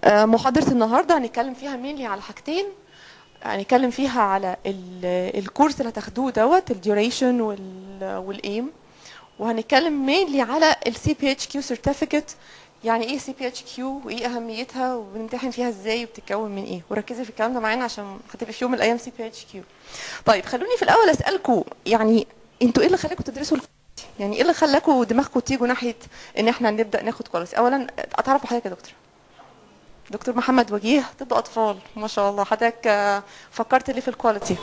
آه، محاضرة النهاردة هنتكلم فيها مينلي على حاجتين هنتكلم فيها على ال- الكورس اللي هتاخدوه دوت الديوريشن والايم وهنتكلم مينلي على السي بي اتش كيو سيرتيفيكت يعني ايه سي بي اتش كيو وايه اهميتها وبنمتحن فيها ازاي وبتتكون من ايه وركزي في الكلام ده معانا عشان هتبقى في يوم من الايام سي بي اتش كيو طيب خلوني في الاول اسالكم يعني انتوا ايه اللي خلاكم تدرسوا الكواليتي يعني ايه اللي خلاكم دماغكم تيجوا ناحيه ان احنا نبدا ناخد كواليتي اولا اتعرفوا حضرتك يا دكتور دكتور محمد وجيه طب اطفال ما شاء الله حضرتك آه، فكرت ليه في الكواليتي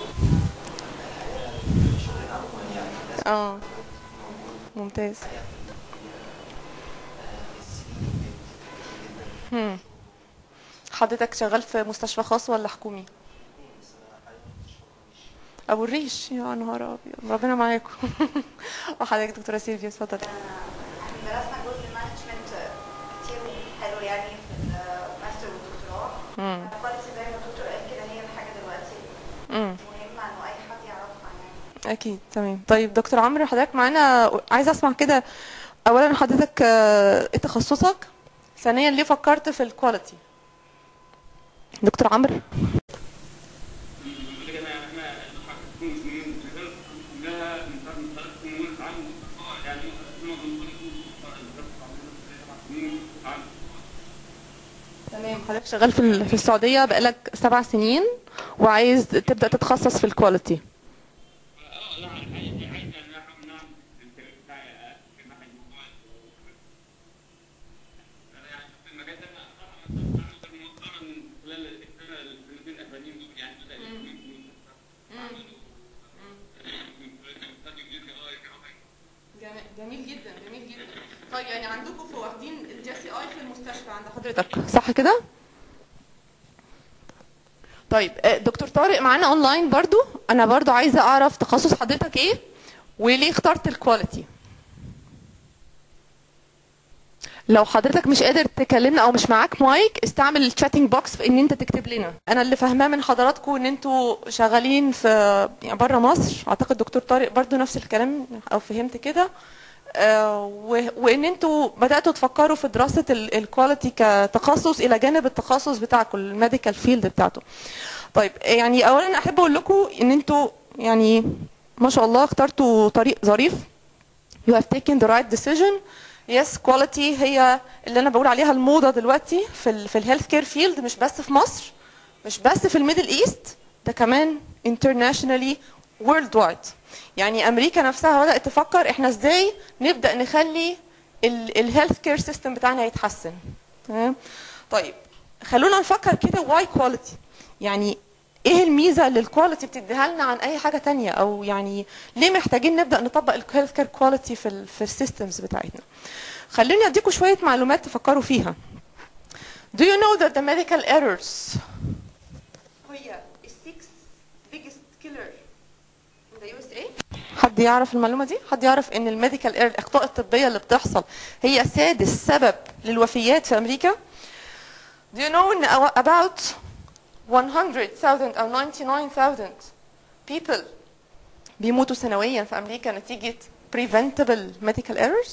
اه ممتاز هم. حضرتك شغال في مستشفى خاص ولا حكومي ابو الريش يا نهار ابيض ربنا معاكم وحضرتك دكتوره سيلفيا اتفضلي درسنا جزء مانجمنت كتير حلو يعني في الماستر والدكتوراه مم. الكواليتي زي ما الدكتور قال كده هي الحاجه دلوقتي امم مهمه انه اي حد يعرفها يعني اكيد تمام طيب دكتور عمرو حضرتك معانا عايزه اسمع كده اولا حضرتك آه، ايه تخصصك ثانيا ليه فكرت في الكواليتي دكتور عمرو تمام حضرتك شغال في ال- في السعوديه بقالك سبع سنين وعايز تبدا تتخصص في الكواليتي جميل جدا جميل جدا طيب يعني عندكم في واخدين الجي سي اي في المستشفى عند حضرتك صح كده طيب آه، دكتور طارق معانا اونلاين برضو انا برضو عايزه اعرف تخصص حضرتك ايه وليه اخترت الكواليتي لو حضرتك مش قادر تكلمنا او مش معاك مايك استعمل الشاتنج بوكس في ان انت تكتب لنا انا اللي فاهماه من حضراتكم ان انتوا شغالين في يعني بره مصر اعتقد دكتور طارق برضو نفس الكلام او فهمت كده آه، و- وان انتوا بداتوا تفكروا في دراسه الكواليتي كتخصص الى جانب التخصص بتاعكم الميديكال فيلد بتاعته طيب يعني اولا احب اقول لكم ان انتوا يعني ما شاء الله اخترتوا طريق ظريف you have taken the right decision yes quality هي اللي انا بقول عليها الموضه دلوقتي في ال في الهيلث كير فيلد مش بس في مصر مش بس في الميدل ايست ده كمان internationally worldwide يعني امريكا نفسها بدات تفكر احنا ازاي نبدا نخلي الهيلث كير سيستم بتاعنا يتحسن تمام طيب خلونا نفكر كده واي كواليتي يعني ايه الميزه اللي الكواليتي بتديها لنا عن اي حاجه تانية او يعني ليه محتاجين نبدا نطبق الهيلث كير كواليتي في ال في السيستمز بتاعتنا خليني اديكم شويه معلومات تفكروا فيها Do you know that the medical errors هي ال six biggest killer in the USA حد يعرف المعلومه دي حد يعرف ان الميديكال ايرور الاخطاء الطبيه اللي بتحصل هي سادس سبب للوفيات في امريكا Do you know ان about 100,000 او 99,000 people بيموتوا سنويا في امريكا نتيجه preventable medical errors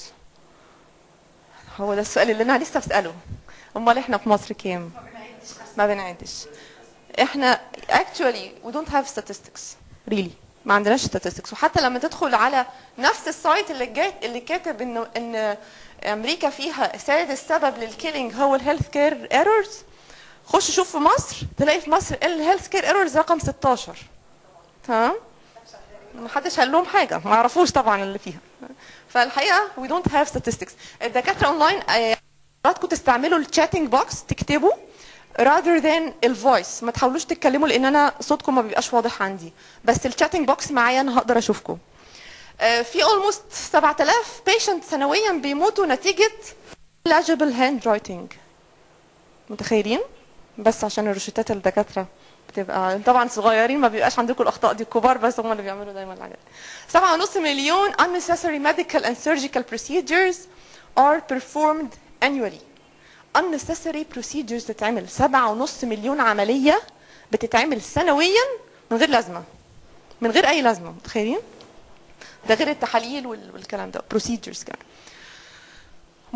هو ده السؤال اللي انا لسه بساله امال احنا في مصر كام ما بنعدش احنا actually we don't have statistics really ما عندناش statistics وحتى لما تدخل على نفس السايت اللي جاي اللي كاتب انه ان امريكا فيها سادس سبب للكيلينج هو الهيلث كير ايرورز خش شوف في مصر تلاقي في مصر الهيلث كير ايرورز رقم 16 تمام ما حدش قال لهم حاجه ما يعرفوش طبعا اللي فيها فالحقيقه we don't have statistics الدكاتره اونلاين آه، حضراتكم تستعملوا الشاتنج بوكس تكتبوا rather than الفويس ما تحاولوش تتكلموا لان انا صوتكم ما بيبقاش واضح عندي بس الشاتنج بوكس معايا انا هقدر اشوفكم آه، في almost 7000 patient سنويا بيموتوا نتيجه legible handwriting متخيلين بس عشان الروشتات الدكاتره بتبقى طبعا صغيرين ما بيبقاش عندكم الاخطاء دي الكبار بس هم اللي بيعملوا دايما الحاجات سبعة ونص مليون unnecessary medical and surgical procedures are performed annually unnecessary procedures تتعمل سبعة ونص مليون عملية بتتعمل سنويا من غير لازمة من غير أي لازمة متخيلين؟ ده غير التحاليل وال- والكلام ده procedures كمان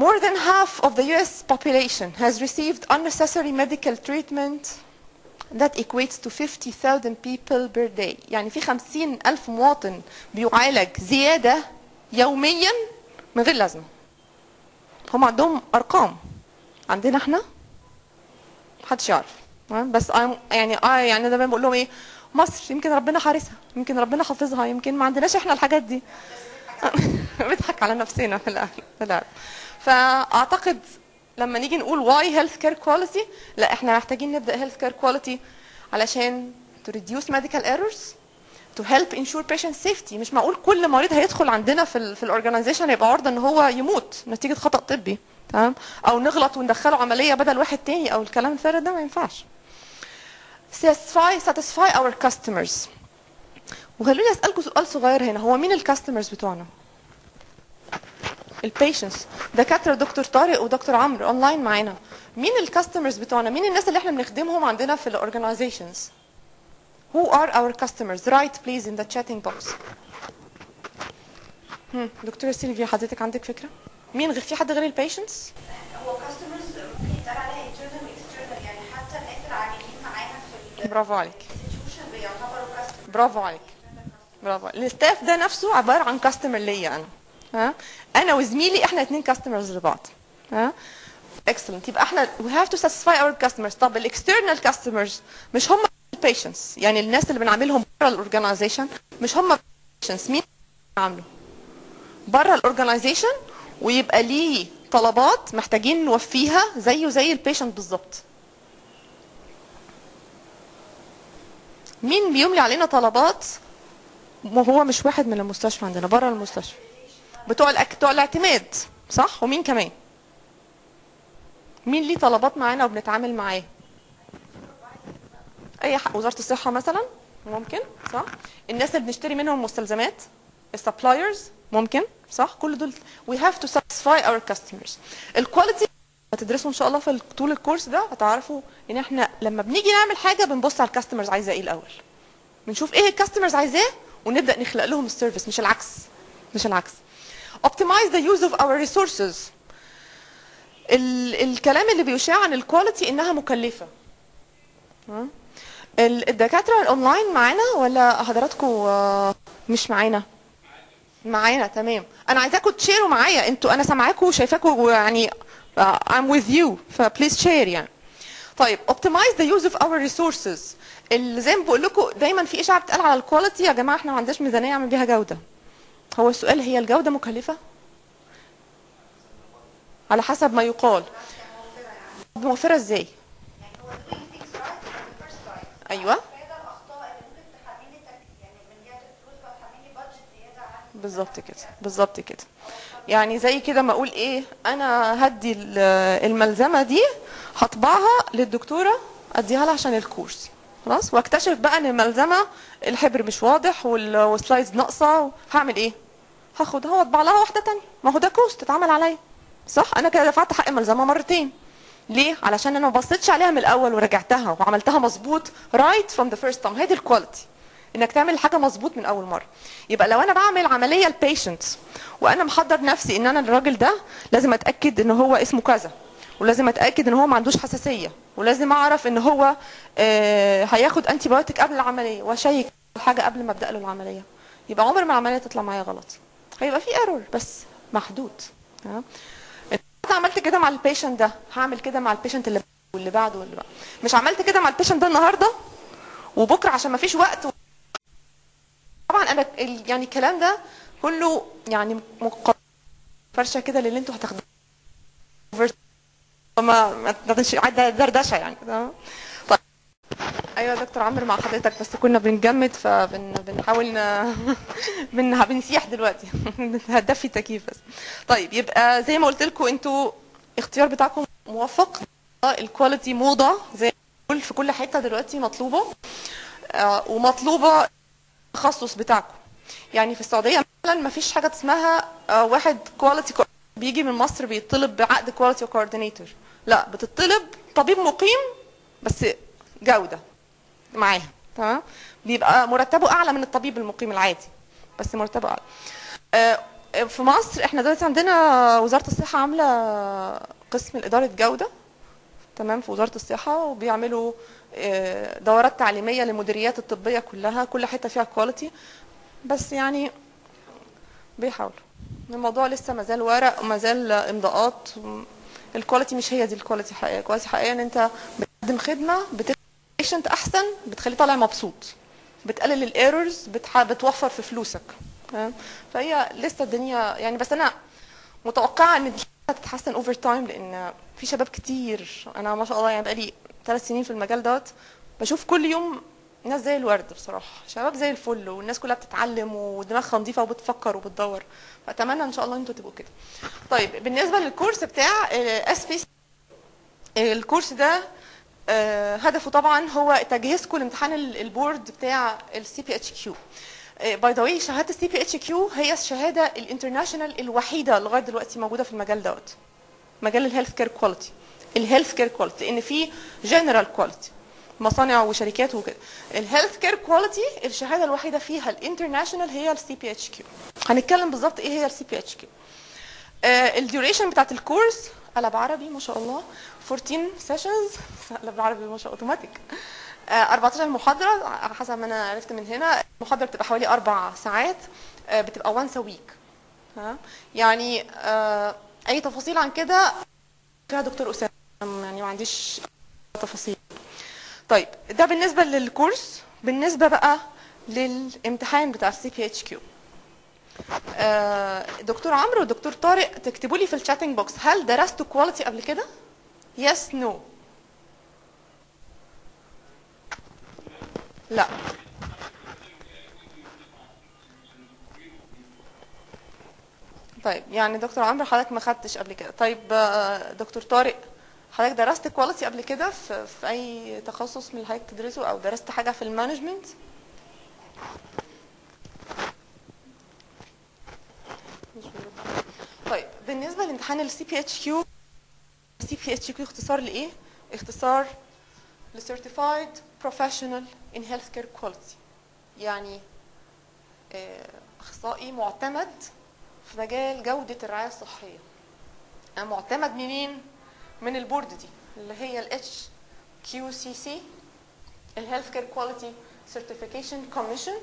More than half of the US population has received unnecessary medical treatment that equates to 50,000 people per day يعني في 50 ألف مواطن بيعالج زيادة يوميا من غير لازمة هم عندهم أرقام عندنا احنا محدش يعرف تمام؟ بس I'm يعني اه يعني دايما بقول لهم ايه مصر يمكن ربنا حارسها يمكن ربنا حافظها يمكن ما عندناش احنا الحاجات دي بنضحك على نفسنا في الاخر في الآخر. فاعتقد لما نيجي نقول why health care quality لا احنا محتاجين نبدا health care quality علشان to reduce medical errors to help ensure patient safety مش معقول كل مريض هيدخل عندنا في ال في الاورجنايزيشن يبقى عرضه ان هو يموت نتيجه خطا طبي تمام او نغلط وندخله عمليه بدل واحد تاني او الكلام الفارغ ده ما ينفعش satisfy satisfy our customers وخلوني اسالكم سؤال صغير هنا هو مين الكاستمرز بتوعنا البيشنتس دكاتره دكتور طارق ودكتور عمرو اونلاين معانا مين الكاستمرز بتوعنا مين الناس اللي احنا بنخدمهم عندنا في الاورجنايزيشنز Who are our customers? Write please in the chatting box. هم، دكتورة سيلفيا حضرتك عندك فكرة؟ مين غير في حد غير البيشنتس؟ هو كاستمرز ممكن يتقال عليها internal واكسترنال يعني حتى الناس العاملين معانا في برافو عليك الانستتيوشن بيعتبروا كاستمرز برافو عليك برافو عليك. الستاف ده نفسه عبارة عن كاستمر ليا انا ها انا وزميلي احنا اتنين كاستمرز لبعض ها اكسلنت يبقى احنا we have to satisfy our customers طب الاكسترنال كاستمرز مش هم البيشنتس يعني الناس اللي بنعملهم بره الاورجنايزيشن مش هم patients مين عامله بره الاورجنايزيشن ويبقى ليه طلبات محتاجين نوفيها زيه زي البيشنت بالظبط مين بيملي علينا طلبات وهو مش واحد من المستشفى عندنا بره المستشفى بتوع الأك... بتوع الاعتماد صح ومين كمان مين ليه طلبات معانا وبنتعامل معاه اي حق وزاره الصحه مثلا ممكن صح الناس اللي بنشتري منهم مستلزمات السبلايرز ممكن صح كل دول we have to satisfy our customers الكواليتي هتدرسوا ان شاء الله في طول الكورس ده هتعرفوا ان احنا لما بنيجي نعمل حاجه بنبص على الكاستمرز عايزه ايه الاول بنشوف ايه الكاستمرز عايزاه ونبدا نخلق لهم السيرفيس مش العكس مش العكس optimize the use of our resources ال الكلام اللي بيشاع عن الكواليتي انها مكلفه ها؟ ال- الدكاتره الاونلاين معانا ولا حضراتكم آه، مش معانا معانا تمام انا عايزاكم تشيروا معايا انتوا انا سامعاكم وشايفاكم يعني آه، I'm with you فبليز شير يعني طيب optimize the use of our resources اللي زي ما بقول لكم دايما في اشاعه بتقال على الكواليتي يا جماعه احنا ما عندناش ميزانيه نعمل بيها جوده هو السؤال هي الجوده مكلفه على حسب ما يقال موفره ازاي يعني هو doing things right in the first time ايوه فهذا الاخطاء اللي ممكن تحملني تك... يعني من جهه الفلوس بقى تحملني بادجت زياده عن بالظبط كده بالظبط كده يعني زي كده ما اقول ايه انا هدي ال- الملزمه دي هطبعها للدكتوره اديها لها عشان الكورس خلاص واكتشف بقى ان الملزمه الحبر مش واضح وال- والسلايدز ناقصه هعمل ايه هاخدها واطبع لها واحده تانية ما هو ده كوست اتعمل عليا صح انا كده دفعت حق الملزمه مرتين ليه علشان انا ما بصيتش عليها من الاول ورجعتها وعملتها مظبوط right from the first time هي دي الكواليتي انك تعمل الحاجه مظبوط من اول مره يبقى لو انا بعمل عمليه لبيشنت وانا محضر نفسي ان انا الراجل ده لازم اتاكد ان هو اسمه كذا ولازم اتاكد ان هو ما عندوش حساسيه ولازم اعرف ان هو آه هياخد انتي بايوتيك قبل العمليه واشيك الحاجه قبل ما ابدا له العمليه يبقى عمر ما العمليه تطلع معايا غلط هيبقى في ايرور بس محدود تمام انا عملت كده مع البيشنت ده هعمل كده مع البيشنت اللي واللي بعده واللي بعده مش عملت كده مع البيشنت ده النهارده وبكره عشان ما فيش وقت طبعا انا ال- يعني الكلام ده كله يعني مق- فرشه كده للي انتوا هتاخدوه ما ما تاخدش ده دردشه يعني تمام طيب ايوه يا دكتور عمرو مع حضرتك بس كنا بنجمد فبنحاول ن... بن... بنسيح دلوقتي هدفي تكييف بس طيب يبقى زي ما قلت لكم انتوا اختيار بتاعكم موفق الكواليتي موضه زي ما بقول في كل حته دلوقتي مطلوبه آه، ومطلوبه التخصص بتاعكم يعني في السعوديه مثلا ما فيش حاجه اسمها آه، واحد كواليتي بيجي من مصر بيطلب بعقد كواليتي كوردينيتور لا بتطلب طبيب مقيم بس جوده معاها تمام بيبقى مرتبه اعلى من الطبيب المقيم العادي بس مرتبه اعلى آه، في مصر احنا دلوقتي عندنا وزاره الصحه عامله قسم اداره جوده تمام في وزاره الصحه وبيعملوا آه، دورات تعليميه للمديريات الطبيه كلها كل حته فيها كواليتي بس يعني بيحاولوا الموضوع لسه ما زال ورق وما زال امضاءات الكواليتي مش هي دي الكواليتي حقيقيه الكواليتي حقيقيه ان انت بتقدم خدمه بتخلي احسن بتخليه طالع مبسوط بتقلل الايرورز بتوفر في فلوسك تمام؟ فهي لسه الدنيا يعني بس انا متوقعه ان دي هتتحسن اوفر تايم لان في شباب كتير انا ما شاء الله يعني بقالي ثلاث سنين في المجال دوت بشوف كل يوم ناس زي الورد بصراحه شباب زي الفل والناس كلها بتتعلم ودماغها نظيفه وبتفكر وبتدور فاتمنى ان شاء الله انتوا تبقوا كده طيب بالنسبه للكورس بتاع اس بي الكورس ده آه، هدفه طبعا هو تجهيزكم لامتحان ال- البورد بتاع السي بي اتش كيو باي ذا واي شهاده السي بي اتش كيو هي الشهاده الانترناشونال الوحيده لغايه دلوقتي موجوده في المجال دوت مجال الهيلث كير كواليتي الهيلث كير كواليتي لان في جنرال كواليتي مصانع وشركات وكده الهيلث كير كواليتي الشهاده الوحيده فيها الانترناشونال هي السي بي اتش كيو هنتكلم بالظبط ايه هي السي بي اتش كيو الديوريشن بتاعت الكورس قلب عربي ما شاء الله 14 سيشنز قلب عربي ما شاء الله اوتوماتيك آه، 14 محاضرة على حسب ما انا عرفت من هنا المحاضرة بتبقى حوالي اربع ساعات آه، بتبقى وانس ويك يعني آه، اي تفاصيل عن كده فيها دكتور اسامة يعني ما عنديش تفاصيل طيب ده بالنسبة للكورس بالنسبة بقى للامتحان بتاع السي بي اتش كيو دكتور عمرو ودكتور طارق تكتبوا لي في الشاتنج بوكس هل درستوا كواليتي قبل كده؟ يس نو لا طيب يعني دكتور عمرو حضرتك ما خدتش قبل كده طيب آه، دكتور طارق حضرتك درست كواليتي قبل كده في, في اي تخصص من اللي حضرتك تدرسه او درست حاجه في المانجمنت مش بيرد. طيب بالنسبه لامتحان السي بي اتش كيو السي بي اتش كيو اختصار لايه اختصار ل Certified Professional in Healthcare Quality يعني آه، اخصائي معتمد في مجال جودة الرعاية الصحية آه، معتمد منين من البورد دي اللي هي ال HQCC ال Healthcare Quality Certification Commission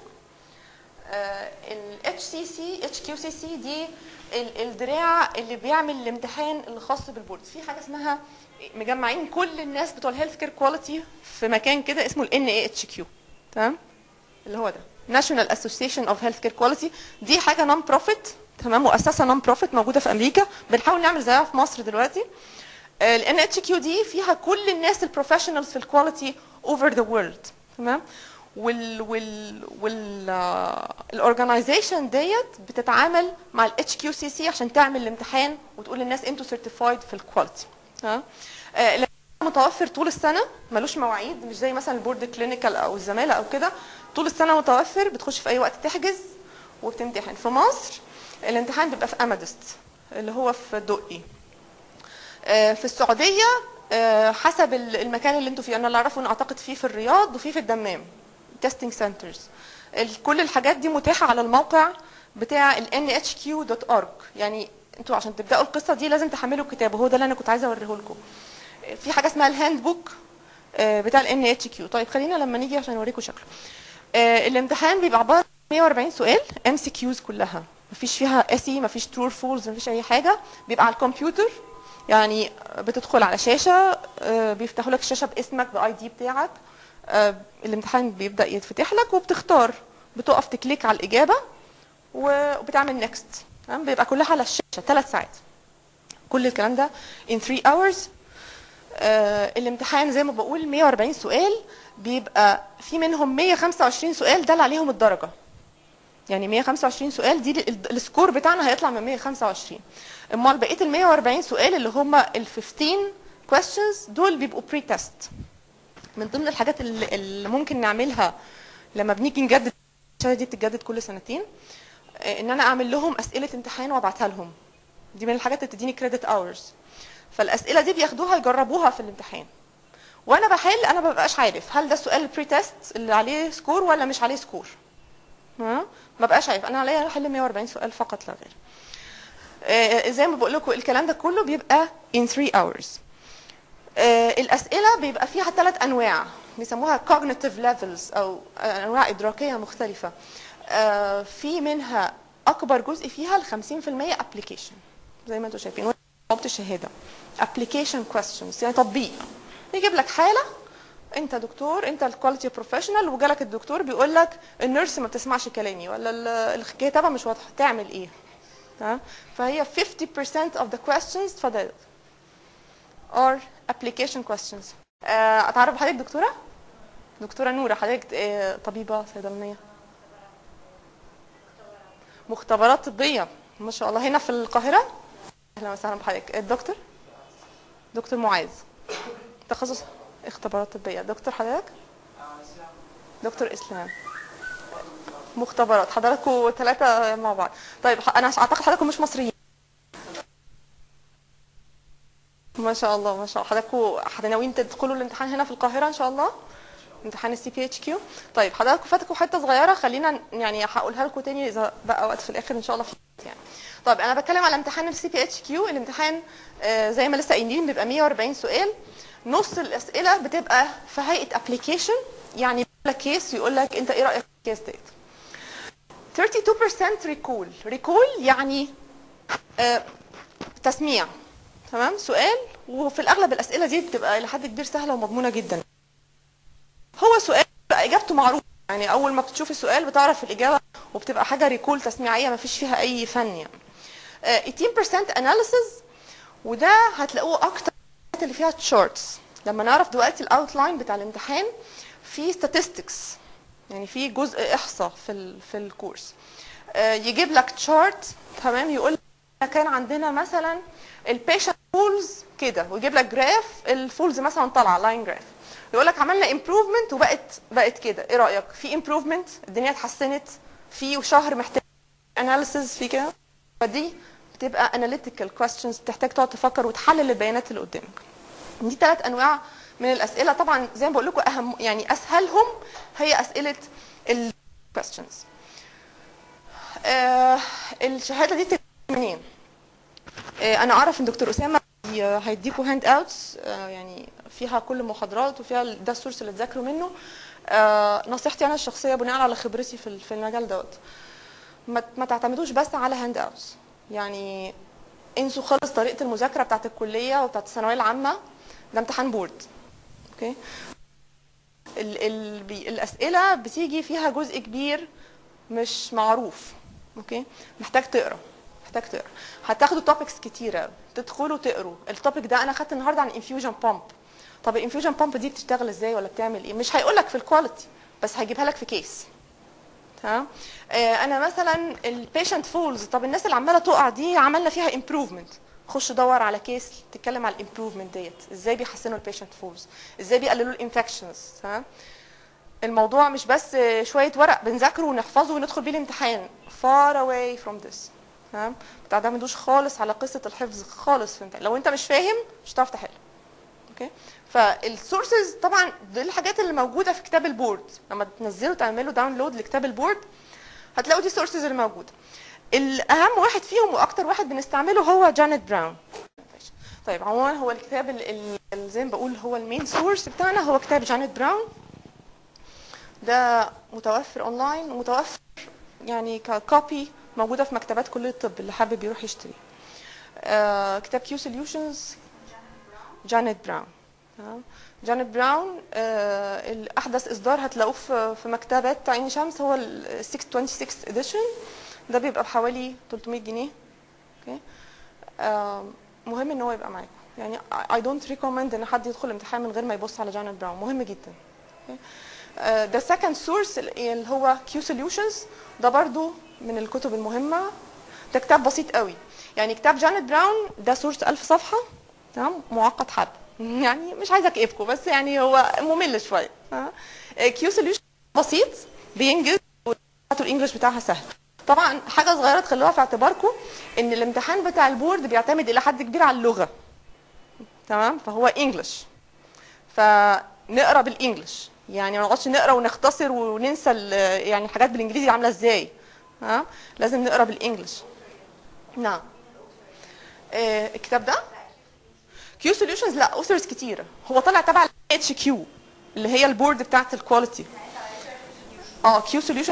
ال HCC HQCC دي ال- الدراع اللي بيعمل الامتحان الخاص بالبورد في حاجه اسمها مجمعين كل الناس بتوع الهيلث كير كواليتي في مكان كده اسمه ال NAHQ تمام اللي هو ده National Association of Healthcare Quality دي حاجه نون بروفيت تمام مؤسسه نون بروفيت موجوده في امريكا بنحاول نعمل زيها في مصر دلوقتي ال NHQ دي فيها كل الناس البروفيشنالز في الكواليتي اوفر ذا وورلد تمام وال وال وال الاورجنايزيشن ديت بتتعامل مع ال HQCC عشان تعمل الامتحان وتقول للناس انتوا سيرتيفايد في الكواليتي تمام آه، الامتحان متوفر طول السنه ملوش مواعيد مش زي مثلا البورد كلينيكال او الزماله او كده طول السنه متوفر بتخش في اي وقت تحجز وبتمتحن في مصر الامتحان بيبقى في امادست اللي هو في الدقي آه، في السعوديه آه، حسب ال- المكان اللي انتوا فيه انا اللي اعرفه ان اعتقد فيه في الرياض وفيه في الدمام تيستنج سنترز كل الحاجات دي متاحه على الموقع بتاع ال nhq.org يعني انتوا عشان تبداوا القصه دي لازم تحملوا الكتاب وهو ده اللي انا كنت عايزه اوريه لكم في حاجه اسمها الهاند بوك آه، بتاع ال NHQ طيب خلينا لما نيجي عشان اوريكم شكله آه، الامتحان بيبقى عباره عن 140 سؤال ام سي كيوز كلها مفيش فيها اسي مفيش ترو فولز مفيش اي حاجه بيبقى على الكمبيوتر يعني بتدخل على شاشه آه، بيفتحوا لك الشاشه باسمك باي دي بتاعك آه، الامتحان بيبدا يتفتح لك وبتختار بتقف تكليك على الاجابه وبتعمل نيكست تمام بيبقى كلها على الشاشه ثلاث ساعات كل الكلام ده in 3 hours آه الامتحان زي ما بقول 140 سؤال بيبقى في منهم 125 سؤال ده اللي عليهم الدرجه يعني 125 سؤال دي ال- السكور بتاعنا هيطلع من 125 امال بقيه ال 140 سؤال اللي هم ال 15 questions دول بيبقوا بري تيست من ضمن الحاجات اللي, اللي ممكن نعملها لما بنيجي نجدد الشهاده دي بتتجدد كل سنتين آه، ان انا اعمل لهم اسئله امتحان وابعتها لهم دي من الحاجات اللي تديني كريدت اورز فالاسئله دي بياخدوها يجربوها في الامتحان وانا بحل انا ما ببقاش عارف هل ده السؤال البري تيست اللي عليه سكور ولا مش عليه سكور ها ما بقاش عارف انا عليا احل 140 سؤال فقط لا غير آه، زي ما بقول لكم الكلام ده كله بيبقى in 3 hours آه، الاسئله بيبقى فيها ثلاث انواع بيسموها cognitive levels او آه، انواع ادراكيه مختلفه آه، في منها اكبر جزء فيها ال 50% application زي ما انتم شايفين جاوبت الشهاده application questions يعني تطبيق يجيب لك حاله انت دكتور انت الكواليتي بروفيشنال وجالك الدكتور بيقول لك النيرس ما بتسمعش كلامي ولا ال- الكتابه مش واضحه تعمل ايه تمام فهي 50% of the questions اتفضل or application questions آه، اتعرف بحضرتك دكتوره دكتوره نوره حضرتك آه، طبيبه صيدلانيه مختبرات طبيه ما شاء الله هنا في القاهره اهلا وسهلا بحضرتك الدكتور دكتور معاذ تخصص اختبارات طبيه دكتور حضرتك دكتور اسلام مختبرات حضراتكم ثلاثه مع بعض طيب ح- انا اعتقد حضراتكم مش مصريين ما شاء الله ما شاء الله حضراتكم حد- ناويين تدخلوا الامتحان هنا في القاهره ان شاء الله امتحان السي بي اتش كيو طيب حضراتكم فاتكم حته صغيره خلينا ن- يعني هقولها لكم تاني اذا بقى وقت في الاخر ان شاء الله في يعني طيب انا بتكلم على امتحان السي بي اتش كيو الامتحان آه، زي ما لسه قايلين بيبقى 140 سؤال نص الاسئله بتبقى في هيئه ابلكيشن يعني يقول لك كيس يقول لك انت ايه رايك في الكيس ديت 32% ريكول ريكول يعني آه، تسميع تمام سؤال وفي الاغلب الاسئله دي بتبقى الى حد كبير سهله ومضمونه جدا هو سؤال بقى اجابته معروفه يعني اول ما بتشوف السؤال بتعرف الاجابه وبتبقى حاجه ريكول تسميعيه ما فيش فيها اي فن يعني آه، 18% analysis وده هتلاقوه اكتر اللي فيها تشارتس لما نعرف دلوقتي الاوتلاين بتاع الامتحان في statistics يعني في جزء احصاء في ال في الكورس آه، يجيب لك تشارت تمام يقول لك كان عندنا مثلا البيشنت فولز كده ويجيب لك جراف الفولز مثلا طالعه لاين جراف يقول لك عملنا امبروفمنت وبقت بقت كده ايه رايك في امبروفمنت الدنيا اتحسنت في شهر محتاج اناليسز في كده فدي بتبقى اناليتيكال كويستشنز بتحتاج تقعد تفكر وتحلل البيانات اللي قدامك دي ثلاث انواع من الاسئله طبعا زي ما بقول لكم اهم يعني اسهلهم هي اسئله ال questions آه الشهاده دي بتبقى منين آه انا اعرف ان دكتور اسامه هي- هيديكوا هاند اوتس يعني فيها كل المحاضرات وفيها ال- ده السورس اللي تذاكروا منه آه نصيحتي انا الشخصيه بناء على خبرتي في ال- في المجال دوت ما ما تعتمدوش بس على هاند اوتس يعني انسوا خالص طريقه المذاكره بتاعت الكليه وبتاعت الثانويه العامه ده امتحان بورد اوكي ال ال بي الاسئله بتيجي فيها جزء كبير مش معروف اوكي محتاج تقرا محتاج تقرا هتاخدوا توبكس كتيره تدخلوا تقروا التوبيك ده انا خدت النهارده عن انفيوجن بامب طب الانفيوجن بامب دي بتشتغل ازاي ولا بتعمل ايه مش هيقول لك في الكواليتي بس هيجيبها لك في كيس تمام آه انا مثلا البيشنت فولز طب الناس اللي عماله تقع دي عملنا فيها امبروفمنت خش دور على كيس تتكلم على الامبروفمنت ديت ازاي بيحسنوا البيشنت فولز ازاي بيقللوا الانفكشنز تمام الموضوع مش بس شويه ورق بنذاكره ونحفظه وندخل بيه الامتحان far away from this تمام ما تعتمدوش خالص على قصه الحفظ خالص في الامتحان لو انت مش فاهم مش هتعرف تحل اوكي فالسورسز طبعا دي الحاجات اللي موجوده في كتاب البورد لما تنزلوا تعملوا داونلود لكتاب البورد هتلاقوا دي السورسز اللي موجوده الاهم واحد فيهم واكتر واحد بنستعمله هو جانيت براون طيب عموما هو الكتاب ال- ال- زي ما بقول هو المين سورس بتاعنا هو كتاب جانيت براون ده متوفر اونلاين ومتوفر يعني ككوبي موجوده في مكتبات كليه الطب اللي حابب يروح يشتري آه كتاب كيو سوليوشنز جانيت براون تمام جانيت براون آه الاحدث اصدار هتلاقوه في في مكتبات عين شمس هو ال 626 اديشن ده بيبقى بحوالي 300 جنيه اوكي آه مهم ان هو يبقى معاكم يعني I don't recommend ان حد يدخل الامتحان من غير ما يبص على جانيت براون مهم جدا اوكي ده سكند سورس اللي هو كيو سوليوشنز ده برضو من الكتب المهمه ده كتاب بسيط قوي يعني كتاب جانيت براون ده سورس 1000 صفحه تمام معقد حب يعني مش عايزه اكئبكم بس يعني هو ممل شويه كيو سوليوشن بسيط بينجز الانجليش بتاعها سهل طبعا حاجه صغيره تخلوها في اعتباركم ان الامتحان بتاع البورد بيعتمد الى حد كبير على اللغه تمام فهو انجلش فنقرا بالانجلش يعني ما نقعدش نقرا ونختصر وننسى ال- يعني الحاجات بالانجليزي عامله ازاي ها لازم نقرا بالانجلش نعم آه، الكتاب ده كيو سوليوشنز لا اوثرز كتيره هو طلع تبع اتش كيو اللي هي البورد بتاعت الكواليتي اه كيو سوليوشن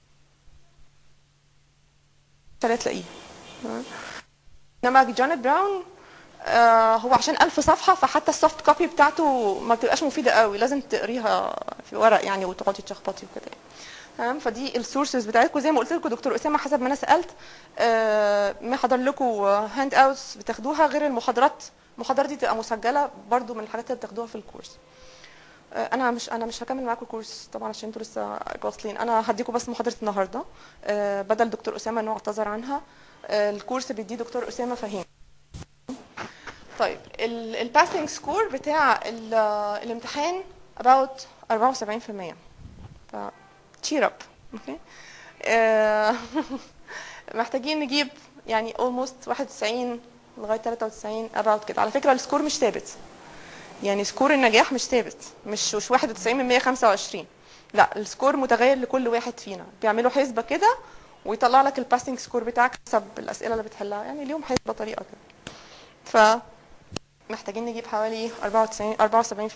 تلاقيه تمام. انما جونيت براون آه هو عشان ألف صفحة فحتى السوفت كوبي بتاعته ما بتبقاش مفيدة قوي لازم تقريها في ورق يعني وتقعدي تشخبطي وكده يعني. تمام فدي السورسز بتاعتكم زي ما قلت لكم دكتور اسامه حسب ما انا سالت آه ما حضر لكم هاند اوتس بتاخدوها غير المحاضرات المحاضرات دي تبقى مسجله برضو من الحاجات اللي بتاخدوها في الكورس آه، انا مش انا مش هكمل معاكم الكورس طبعا عشان انتوا لسه واصلين انا هديكم بس محاضره النهارده آه، بدل دكتور اسامه انه اعتذر عنها آه، الكورس بيديه دكتور اسامه فهيم طيب الباسنج سكور بتاع ال- الامتحان about 74% ف cheer up اوكي آه، محتاجين نجيب يعني almost 91 لغايه 93 about كده على فكره السكور مش ثابت يعني سكور النجاح مش ثابت مش مش 91 من 125 لا السكور متغير لكل واحد فينا بيعملوا حسبه كده ويطلع لك الباسنج سكور بتاعك حسب الاسئله اللي بتحلها يعني ليهم حسبه طريقه كده ف محتاجين نجيب حوالي 94 74%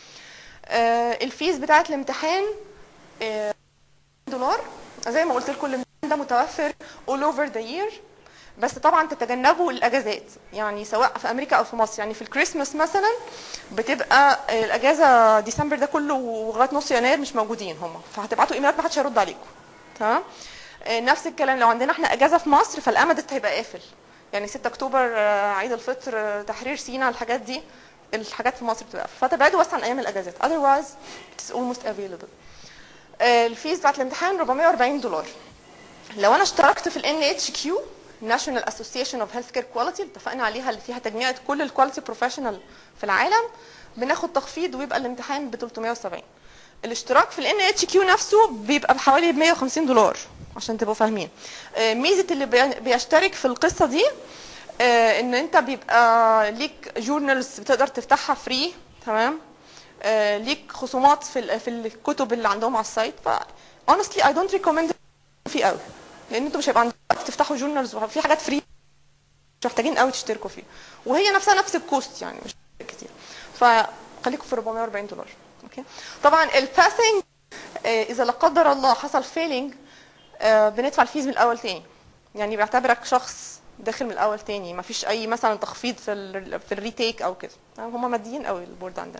آه الفيز بتاعه الامتحان آه دولار زي ما قلت لكم الامتحان ده متوفر all over the year بس طبعا تتجنبوا الاجازات يعني سواء في امريكا او في مصر يعني في الكريسماس مثلا بتبقى الاجازه ديسمبر ده كله ولغايه نص يناير مش موجودين هم فهتبعتوا ايميلات ما حدش هيرد عليكم تمام آه، نفس الكلام لو عندنا احنا اجازه في مصر فالامدت هيبقى قافل يعني 6 اكتوبر آه، عيد الفطر آه، تحرير سينا الحاجات دي الحاجات في مصر بتبقى قافلة. فتبعدوا بس عن ايام الاجازات otherwise it's almost available آه، الفيز بتاعت الامتحان 440 دولار لو انا اشتركت في ال NHQ National Association of Healthcare Quality اللي اتفقنا عليها اللي فيها تجميعة كل الكواليتي بروفيشنال في العالم بناخد تخفيض ويبقى الامتحان ب 370 الاشتراك في ال NHQ نفسه بيبقى بحوالي 150 دولار عشان تبقوا فاهمين آه، ميزة اللي بي- بيشترك في القصة دي آه، ان انت بيبقى ليك جورنالز بتقدر تفتحها فري تمام آه، ليك خصومات في ال- في الكتب اللي عندهم على السايت ف honestly I don't recommend فيه قوي لان انتوا مش هيبقى عندكم وقت تفتحوا جورنالز وفي حاجات فري مش محتاجين قوي تشتركوا فيها وهي نفسها نفس الكوست يعني مش كتير فخليكم في 440 دولار اوكي طبعا الباسنج اذا لا قدر الله حصل فيلينج بندفع الفيز من الاول تاني يعني بيعتبرك شخص داخل من الاول تاني ما فيش اي مثلا تخفيض في ال في الريتيك او كده هم ماديين قوي البورد عندنا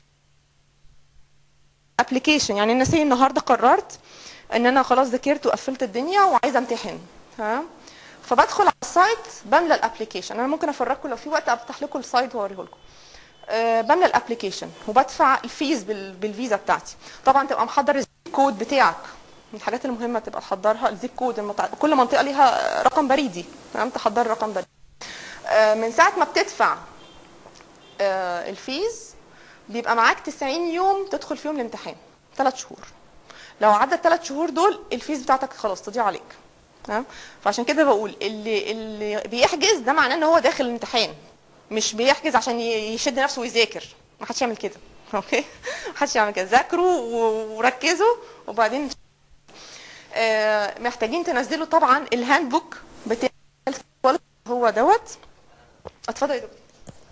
ابلكيشن يعني انا سي النهارده قررت ان انا خلاص ذاكرت وقفلت الدنيا وعايزه امتحن تمام فبدخل على السايت بملى الابلكيشن انا ممكن افرجكم لو في وقت افتح لكم السايت واوريه لكم أه بملى الابلكيشن وبدفع الفيز بال- بالفيزا بتاعتي طبعا تبقى محضر الزيب كود بتاعك من الحاجات المهمه تبقى تحضرها الزيب كود المتع... كل منطقه ليها رقم بريدي تمام تحضر رقم بريدي أه من ساعه ما بتدفع أه الفيز بيبقى معاك 90 يوم تدخل فيهم الامتحان ثلاث شهور لو عدى الثلاث شهور دول الفيز بتاعتك خلاص تضيع عليك تمام فعشان كده بقول اللي اللي بيحجز ده معناه ان هو داخل الامتحان مش بيحجز عشان ي- يشد نفسه ويذاكر ما حدش يعمل كده اوكي ما حدش يعمل كده ذاكروا و- وركزوا وبعدين آه، محتاجين تنزلوا طبعا الهاند بوك بتاع هو دوت اتفضل يا دكتور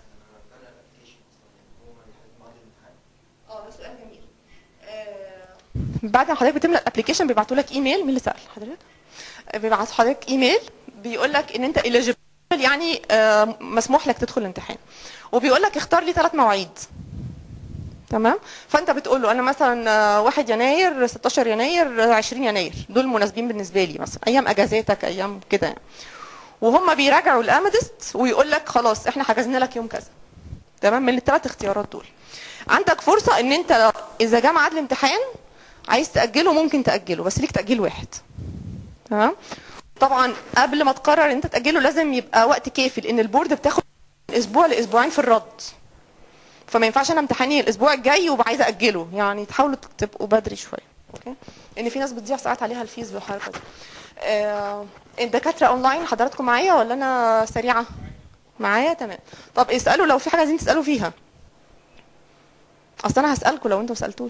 اه ده سؤال جميل بعد ما حضرتك بتملى الابلكيشن بيبعتوا لك ايميل مين اللي سال حضرتك بيبعتوا حضرتك ايميل بيقول لك ان انت eligible يعني آه، مسموح لك تدخل الامتحان وبيقول لك اختار لي ثلاث مواعيد تمام فانت بتقول له انا مثلا آه، 1 يناير 16 يناير آه، 20 يناير دول مناسبين بالنسبه لي مثلا ايام اجازاتك ايام كده يعني وهم بيراجعوا الامدست ويقول لك خلاص احنا حجزنا لك يوم كذا تمام من الثلاث اختيارات دول عندك فرصه ان انت اذا جه ميعاد الامتحان عايز تاجله ممكن تاجله بس ليك تاجيل واحد تمام طبعا قبل ما تقرر ان انت تاجله لازم يبقى وقت كافي لان البورد بتاخد اسبوع لاسبوعين في الرد فما ينفعش انا امتحاني الاسبوع الجاي وبقى عايزه اجله يعني تحاولوا تبقوا بدري شويه اوكي لان في ناس بتضيع ساعات عليها الفيز بالحركه دي آه الدكاتره اونلاين حضراتكم معايا ولا انا سريعه معايا تمام طب اسالوا لو في حاجه عايزين تسالوا فيها اصل انا هسالكم لو انتوا ما سالتوش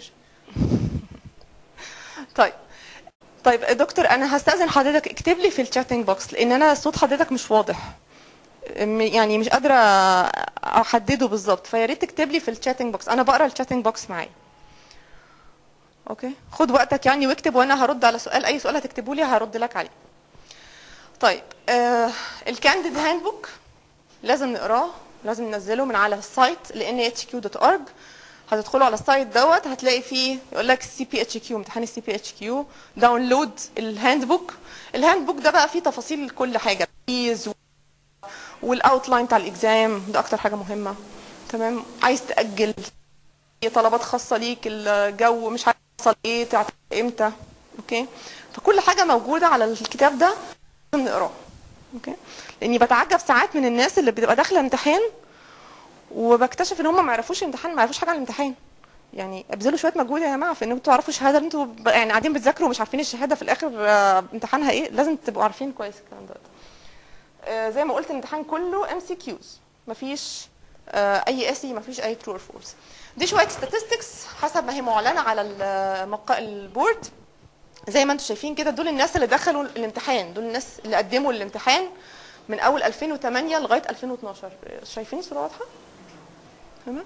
طيب طيب يا دكتور انا هستاذن حضرتك اكتب لي في الشاتنج بوكس لان انا صوت حضرتك مش واضح م- يعني مش قادره احدده بالظبط فيا ريت تكتب لي في الشاتنج بوكس انا بقرا الشاتنج بوكس معايا اوكي خد وقتك يعني واكتب وانا هرد على سؤال اي سؤال هتكتبه لي هرد لك عليه طيب آه الكانديد هاند بوك لازم نقراه لازم ننزله من على السايت ل nhq.org هتدخلوا على السايت دوت هتلاقي فيه يقول لك سي بي اتش كيو امتحان السي بي اتش كيو داونلود الهاند بوك الهاند بوك ده بقى فيه تفاصيل كل حاجه فيز والاوتلاين بتاع الاكزام ده اكتر حاجه مهمه تمام عايز تاجل ايه طلبات خاصه ليك الجو مش عارف يحصل ايه تعطي امتى اوكي فكل حاجه موجوده على الكتاب ده لازم نقراه اوكي لاني بتعجب ساعات من الناس اللي بتبقى داخله امتحان وبكتشف ان هم ما يعرفوش الامتحان ما يعرفوش حاجه عن الامتحان يعني ابذلوا شويه مجهود يا جماعه في انكم تعرفوا الشهاده اللي انتوا ب- يعني قاعدين بتذاكروا ومش عارفين الشهاده في الاخر آه، امتحانها ايه لازم تبقوا عارفين كويس الكلام ده آه، زي ما قلت الامتحان كله ام سي كيوز مفيش آه، اي اسي مفيش اي ترو اور فولس دي شويه statistics حسب ما هي معلنه على المق- البورد زي ما انتم شايفين كده دول الناس اللي دخلوا الامتحان دول الناس اللي قدموا الامتحان من اول 2008 لغايه 2012 شايفين الصوره واضحه تمام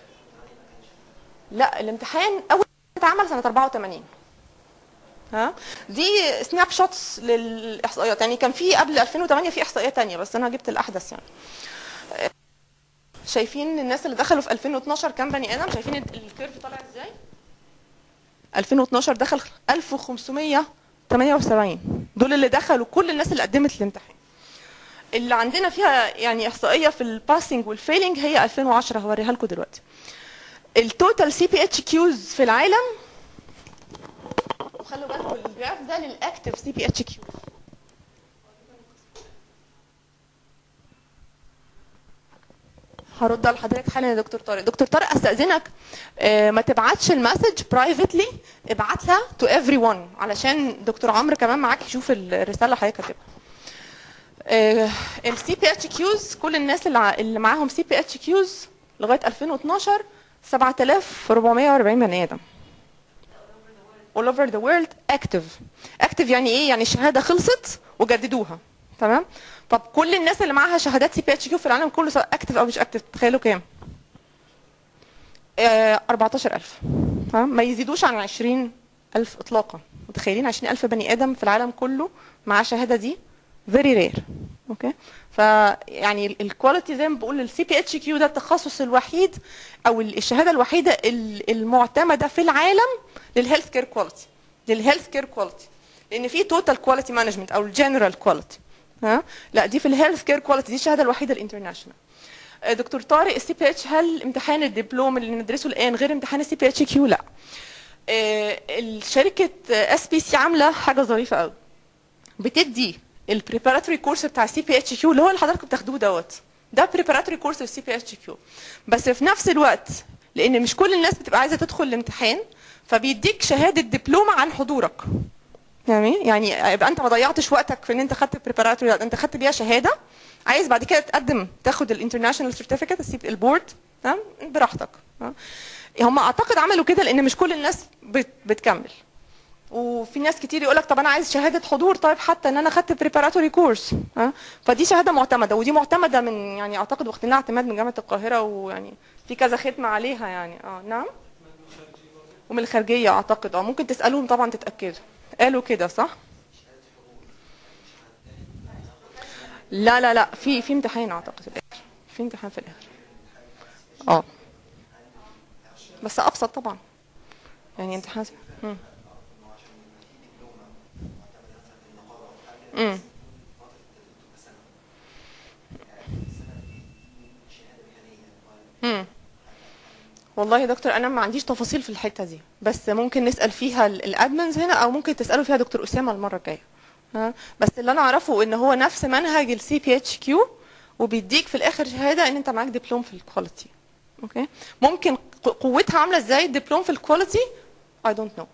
لا الامتحان اول اتعمل سنه 84 ها دي سناب شوتس للاحصائيات يعني كان في قبل 2008 في احصائيه تانية بس انا جبت الاحدث يعني شايفين الناس اللي دخلوا في 2012 كام بني ادم شايفين الكيرف طالع ازاي 2012 دخل 1578 دول اللي دخلوا كل الناس اللي قدمت الامتحان اللي عندنا فيها يعني احصائيه في الباسنج والفيلينج هي 2010 هوريها لكم دلوقتي التوتال سي بي اتش كيوز في العالم وخلوا بالكم الجراف ده للاكتف سي بي اتش كيو هرد على حضرتك حالا يا دكتور طارق دكتور طارق استاذنك آه، ما تبعتش المسج برايفتلي ابعتها تو ايفري ون علشان دكتور عمرو كمان معاك يشوف الرساله اللي حضرتك كاتبها السي بي اتش كيوز كل الناس اللي ع- اللي معاهم سي بي اتش كيوز لغايه 2012 7440 بني ادم all over the world active active يعني ايه يعني الشهاده خلصت وجددوها تمام طب كل الناس اللي معاها شهادات سي بي اتش كيو في العالم كله سواء اكتف او مش اكتف تخيلوا كام آه 14000 تمام ما يزيدوش عن 20000 اطلاقا متخيلين 20000 بني ادم في العالم كله معاه الشهاده دي فيري رير اوكي فيعني الكواليتي زي ما بقول السي بي اتش كيو ده التخصص الوحيد او ال- الشهاده الوحيده ال- المعتمده في العالم للهيلث كير كواليتي للهيلث كير كواليتي لان في توتال كواليتي مانجمنت او الجنرال كواليتي ها لا دي في الهيلث كير كواليتي دي الشهاده الوحيده الانترناشونال آه، دكتور طارق السي بي اتش هل امتحان الدبلوم اللي ندرسه الان غير امتحان السي بي اتش كيو لا آه، الشركه اس بي سي عامله حاجه ظريفه قوي بتدي البريباراتوري كورس بتاع السي بي اتش كيو اللي هو اللي حضراتكم بتاخدوه دوت ده بريباراتوري كورس للسي بي اتش كيو بس في نفس الوقت لان مش كل الناس بتبقى عايزه تدخل الامتحان فبيديك شهاده دبلومه عن حضورك يعني يعني يبقى انت ما ضيعتش وقتك في ان انت خدت بريباراتوري انت خدت بيها شهاده عايز بعد كده تقدم تاخد الانترناشونال سيرتيفيكت البورد تمام براحتك ها؟ هم اعتقد عملوا كده لان مش كل الناس بت- بتكمل وفي ناس كتير يقول لك طب انا عايز شهاده حضور طيب حتى ان انا خدت بريباراتوري كورس ها فدي شهاده معتمده ودي معتمده من يعني اعتقد واخدينها اعتماد من جامعه القاهره ويعني في كذا ختمه عليها يعني اه نعم ومن الخارجيه اعتقد اه ممكن تسالوهم طبعا تتاكدوا قالوا كده صح لا لا لا في في امتحان اعتقد في الاخر في امتحان في الاخر اه بس ابسط طبعا يعني امتحان مم. امم امم والله يا دكتور انا ما عنديش تفاصيل في الحته دي بس ممكن نسال فيها ال- الادمنز هنا او ممكن تسالوا فيها دكتور اسامه المره الجايه ها بس اللي انا اعرفه ان هو نفس منهج السي بي اتش كيو وبيديك في الاخر شهاده ان انت معاك دبلوم في الكواليتي اوكي ممكن ق- قوتها عامله ازاي الدبلوم في الكواليتي اي دونت نو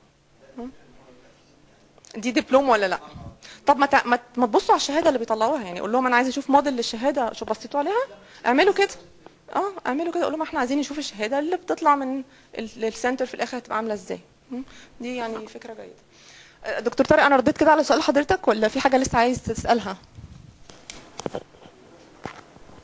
دي دبلوم ولا لا طب ما تع- ما ت- ما تبصوا على الشهاده اللي بيطلعوها يعني قول لهم انا عايز اشوف موديل للشهاده شو بصيتوا عليها اعملوا كده اه اعملوا كده قول لهم احنا عايزين نشوف الشهاده اللي بتطلع من ال- السنتر في الاخر هتبقى عامله ازاي م? دي يعني فكره جيده آه، دكتور طارق انا رديت كده على سؤال حضرتك ولا في حاجه لسه عايز تسالها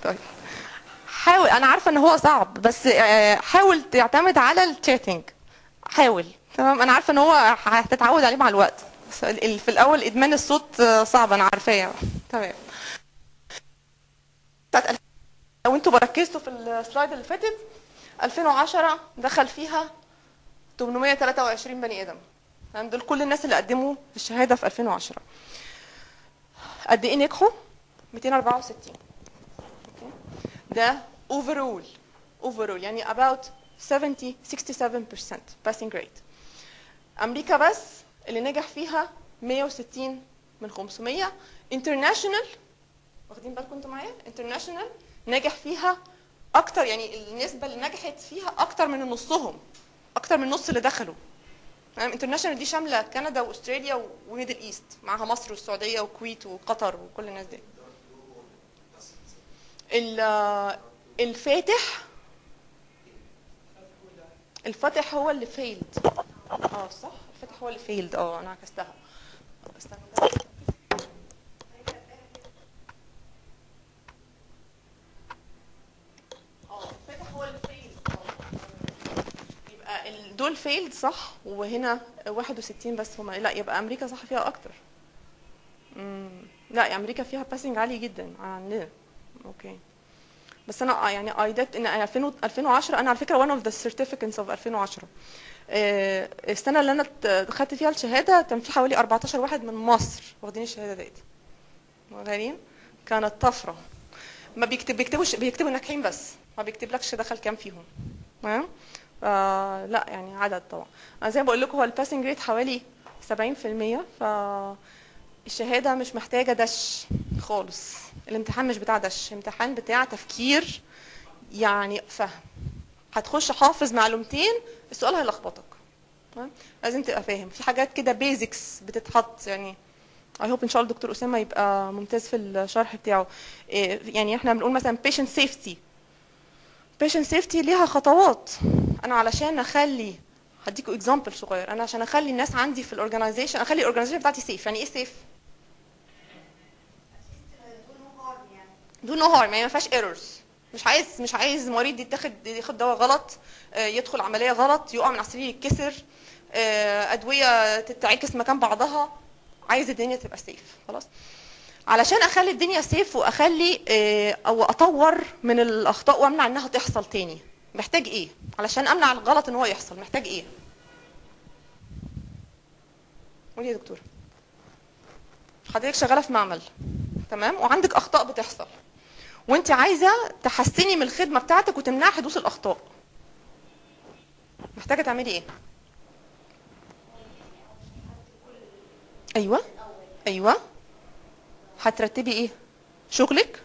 طيب حاول انا عارفه ان هو صعب بس آه، حاول تعتمد على الشاتنج حاول تمام انا عارفه ان هو هتتعود عليه مع الوقت بس ال- ال- في الاول ادمان الصوت آه، صعب انا عارفاه تمام بتاعت الف- لو انتوا ركزتوا في السلايد اللي فاتت 2010 دخل فيها 823 بني ادم تمام دول كل الناس اللي قدموا الشهاده في 2010 قد ايه نجحوا 264 أوكي. ده overall overall يعني about 70 67% passing rate امريكا بس اللي نجح فيها 160 من 500 international واخدين بالكم انتوا معايا international نجح فيها اكتر يعني النسبه اللي نجحت فيها اكتر من نصهم اكتر من نص اللي دخلوا تمام انترناشونال دي شامله كندا واستراليا وميدل ايست معاها مصر والسعوديه والكويت وقطر وكل الناس دي ال- الفاتح الفاتح هو اللي فيلد اه صح الفاتح هو اللي فيلد اه انا عكستها استنى اه الفاتح هو اللي فيلد يبقى ال- دول فيلد صح وهنا 61 بس هما لا يبقى امريكا صح فيها اكتر امم لا امريكا فيها باسنج عالي جدا عننا اوكي بس انا آه يعني اي ديت ان 2000 2010 انا على فكره one of the certificates of 2010 آه، السنه اللي انا ت- خدت فيها الشهاده كان في حوالي 14 واحد من مصر واخدين الشهاده ديت واخدين كانت طفره ما بيكتب بيكتبوش بيكتبوا ناجحين بس ما بيكتبلكش دخل كام فيهم تمام آه لا يعني عدد طبعا انا زي ما بقول لكم هو الباسنج ريت حوالي 70% ف الشهاده مش محتاجه دش خالص الامتحان مش بتاع دش امتحان بتاع تفكير يعني فهم هتخش حافظ معلومتين السؤال هيلخبطك تمام؟ لازم تبقى فاهم في حاجات كده بيزكس بتتحط يعني اي هوب ان شاء الله الدكتور اسامه يبقى ممتاز في الشرح بتاعه إيه، يعني احنا بنقول مثلا patient safety patient safety ليها خطوات انا علشان اخلي هديكوا اكزامبل صغير انا عشان اخلي الناس عندي في الاورجنايزيشن اخلي الاورجنايزيشن بتاعتي سيف يعني ايه سيف دو نو هارم يعني ما فيهاش ايرورز مش عايز مش عايز مريض يتاخد ياخد دواء غلط آه، يدخل عمليه غلط يقع من على السرير يتكسر آه، ادويه تتعكس مكان بعضها عايز الدنيا تبقى سيف خلاص علشان اخلي الدنيا سيف واخلي آه، او اطور من الاخطاء وامنع انها تحصل تاني محتاج ايه علشان امنع الغلط ان هو يحصل محتاج ايه قولي يا دكتور حضرتك شغاله في معمل تمام وعندك اخطاء بتحصل وانت عايزه تحسني من الخدمه بتاعتك وتمنعي حدوث الاخطاء محتاجه تعملي ايه ايوه ايوه هترتبي ايه شغلك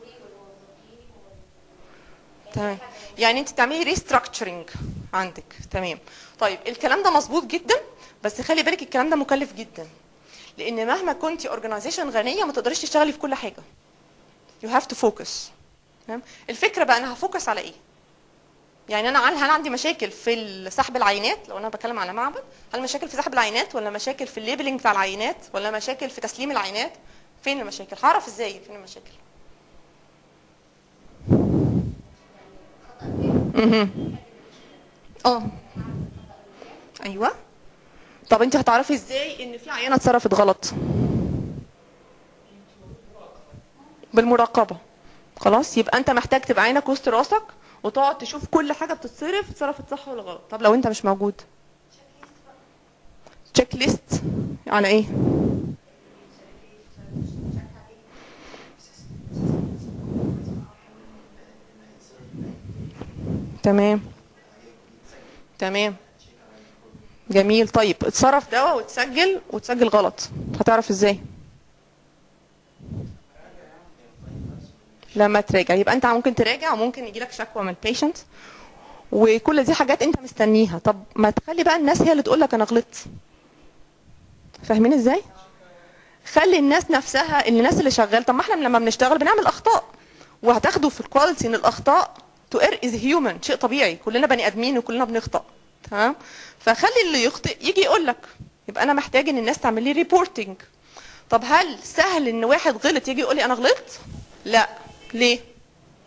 تمام يعني انت تعملي ريستراكشرنج عندك تمام طيب الكلام ده مظبوط جدا بس خلي بالك الكلام ده مكلف جدا لان مهما كنتي اورجنايزيشن غنيه ما تقدريش تشتغلي في كل حاجه you have to focus تمام الفكره بقى انا هفوكس على ايه يعني انا هل هل عندي مشاكل في سحب العينات لو انا بتكلم على معبد هل مشاكل في سحب العينات ولا مشاكل في الليبلنج بتاع العينات ولا مشاكل في تسليم العينات فين المشاكل هعرف ازاي فين المشاكل مهم. اه ايوه طب انت هتعرفي ازاي ان في عينه اتصرفت غلط بالمراقبه خلاص يبقى انت محتاج تبقى عينك وسط راسك وتقعد تشوف كل حاجه بتتصرف اتصرفت صح ولا غلط طب لو انت مش موجود تشيك ليست على ايه تمام تمام جميل طيب اتصرف دواء وتسجل وتسجل غلط هتعرف ازاي لما تراجع يبقى انت ممكن تراجع وممكن يجي لك شكوى من البيشنت وكل دي حاجات انت مستنيها طب ما تخلي بقى الناس هي اللي تقول لك انا غلطت فاهمين ازاي خلي الناس نفسها الناس اللي شغال طب ما احنا لما بنشتغل بنعمل اخطاء وهتاخدوا في الكواليتي ان الاخطاء تو اير از هيومن شيء طبيعي كلنا بني ادمين وكلنا بنخطأ تمام فخلي اللي يخطئ يجي يقول لك يبقى انا محتاج ان الناس تعمل لي ريبورتنج طب هل سهل ان واحد غلط يجي يقول لي انا غلطت لا ليه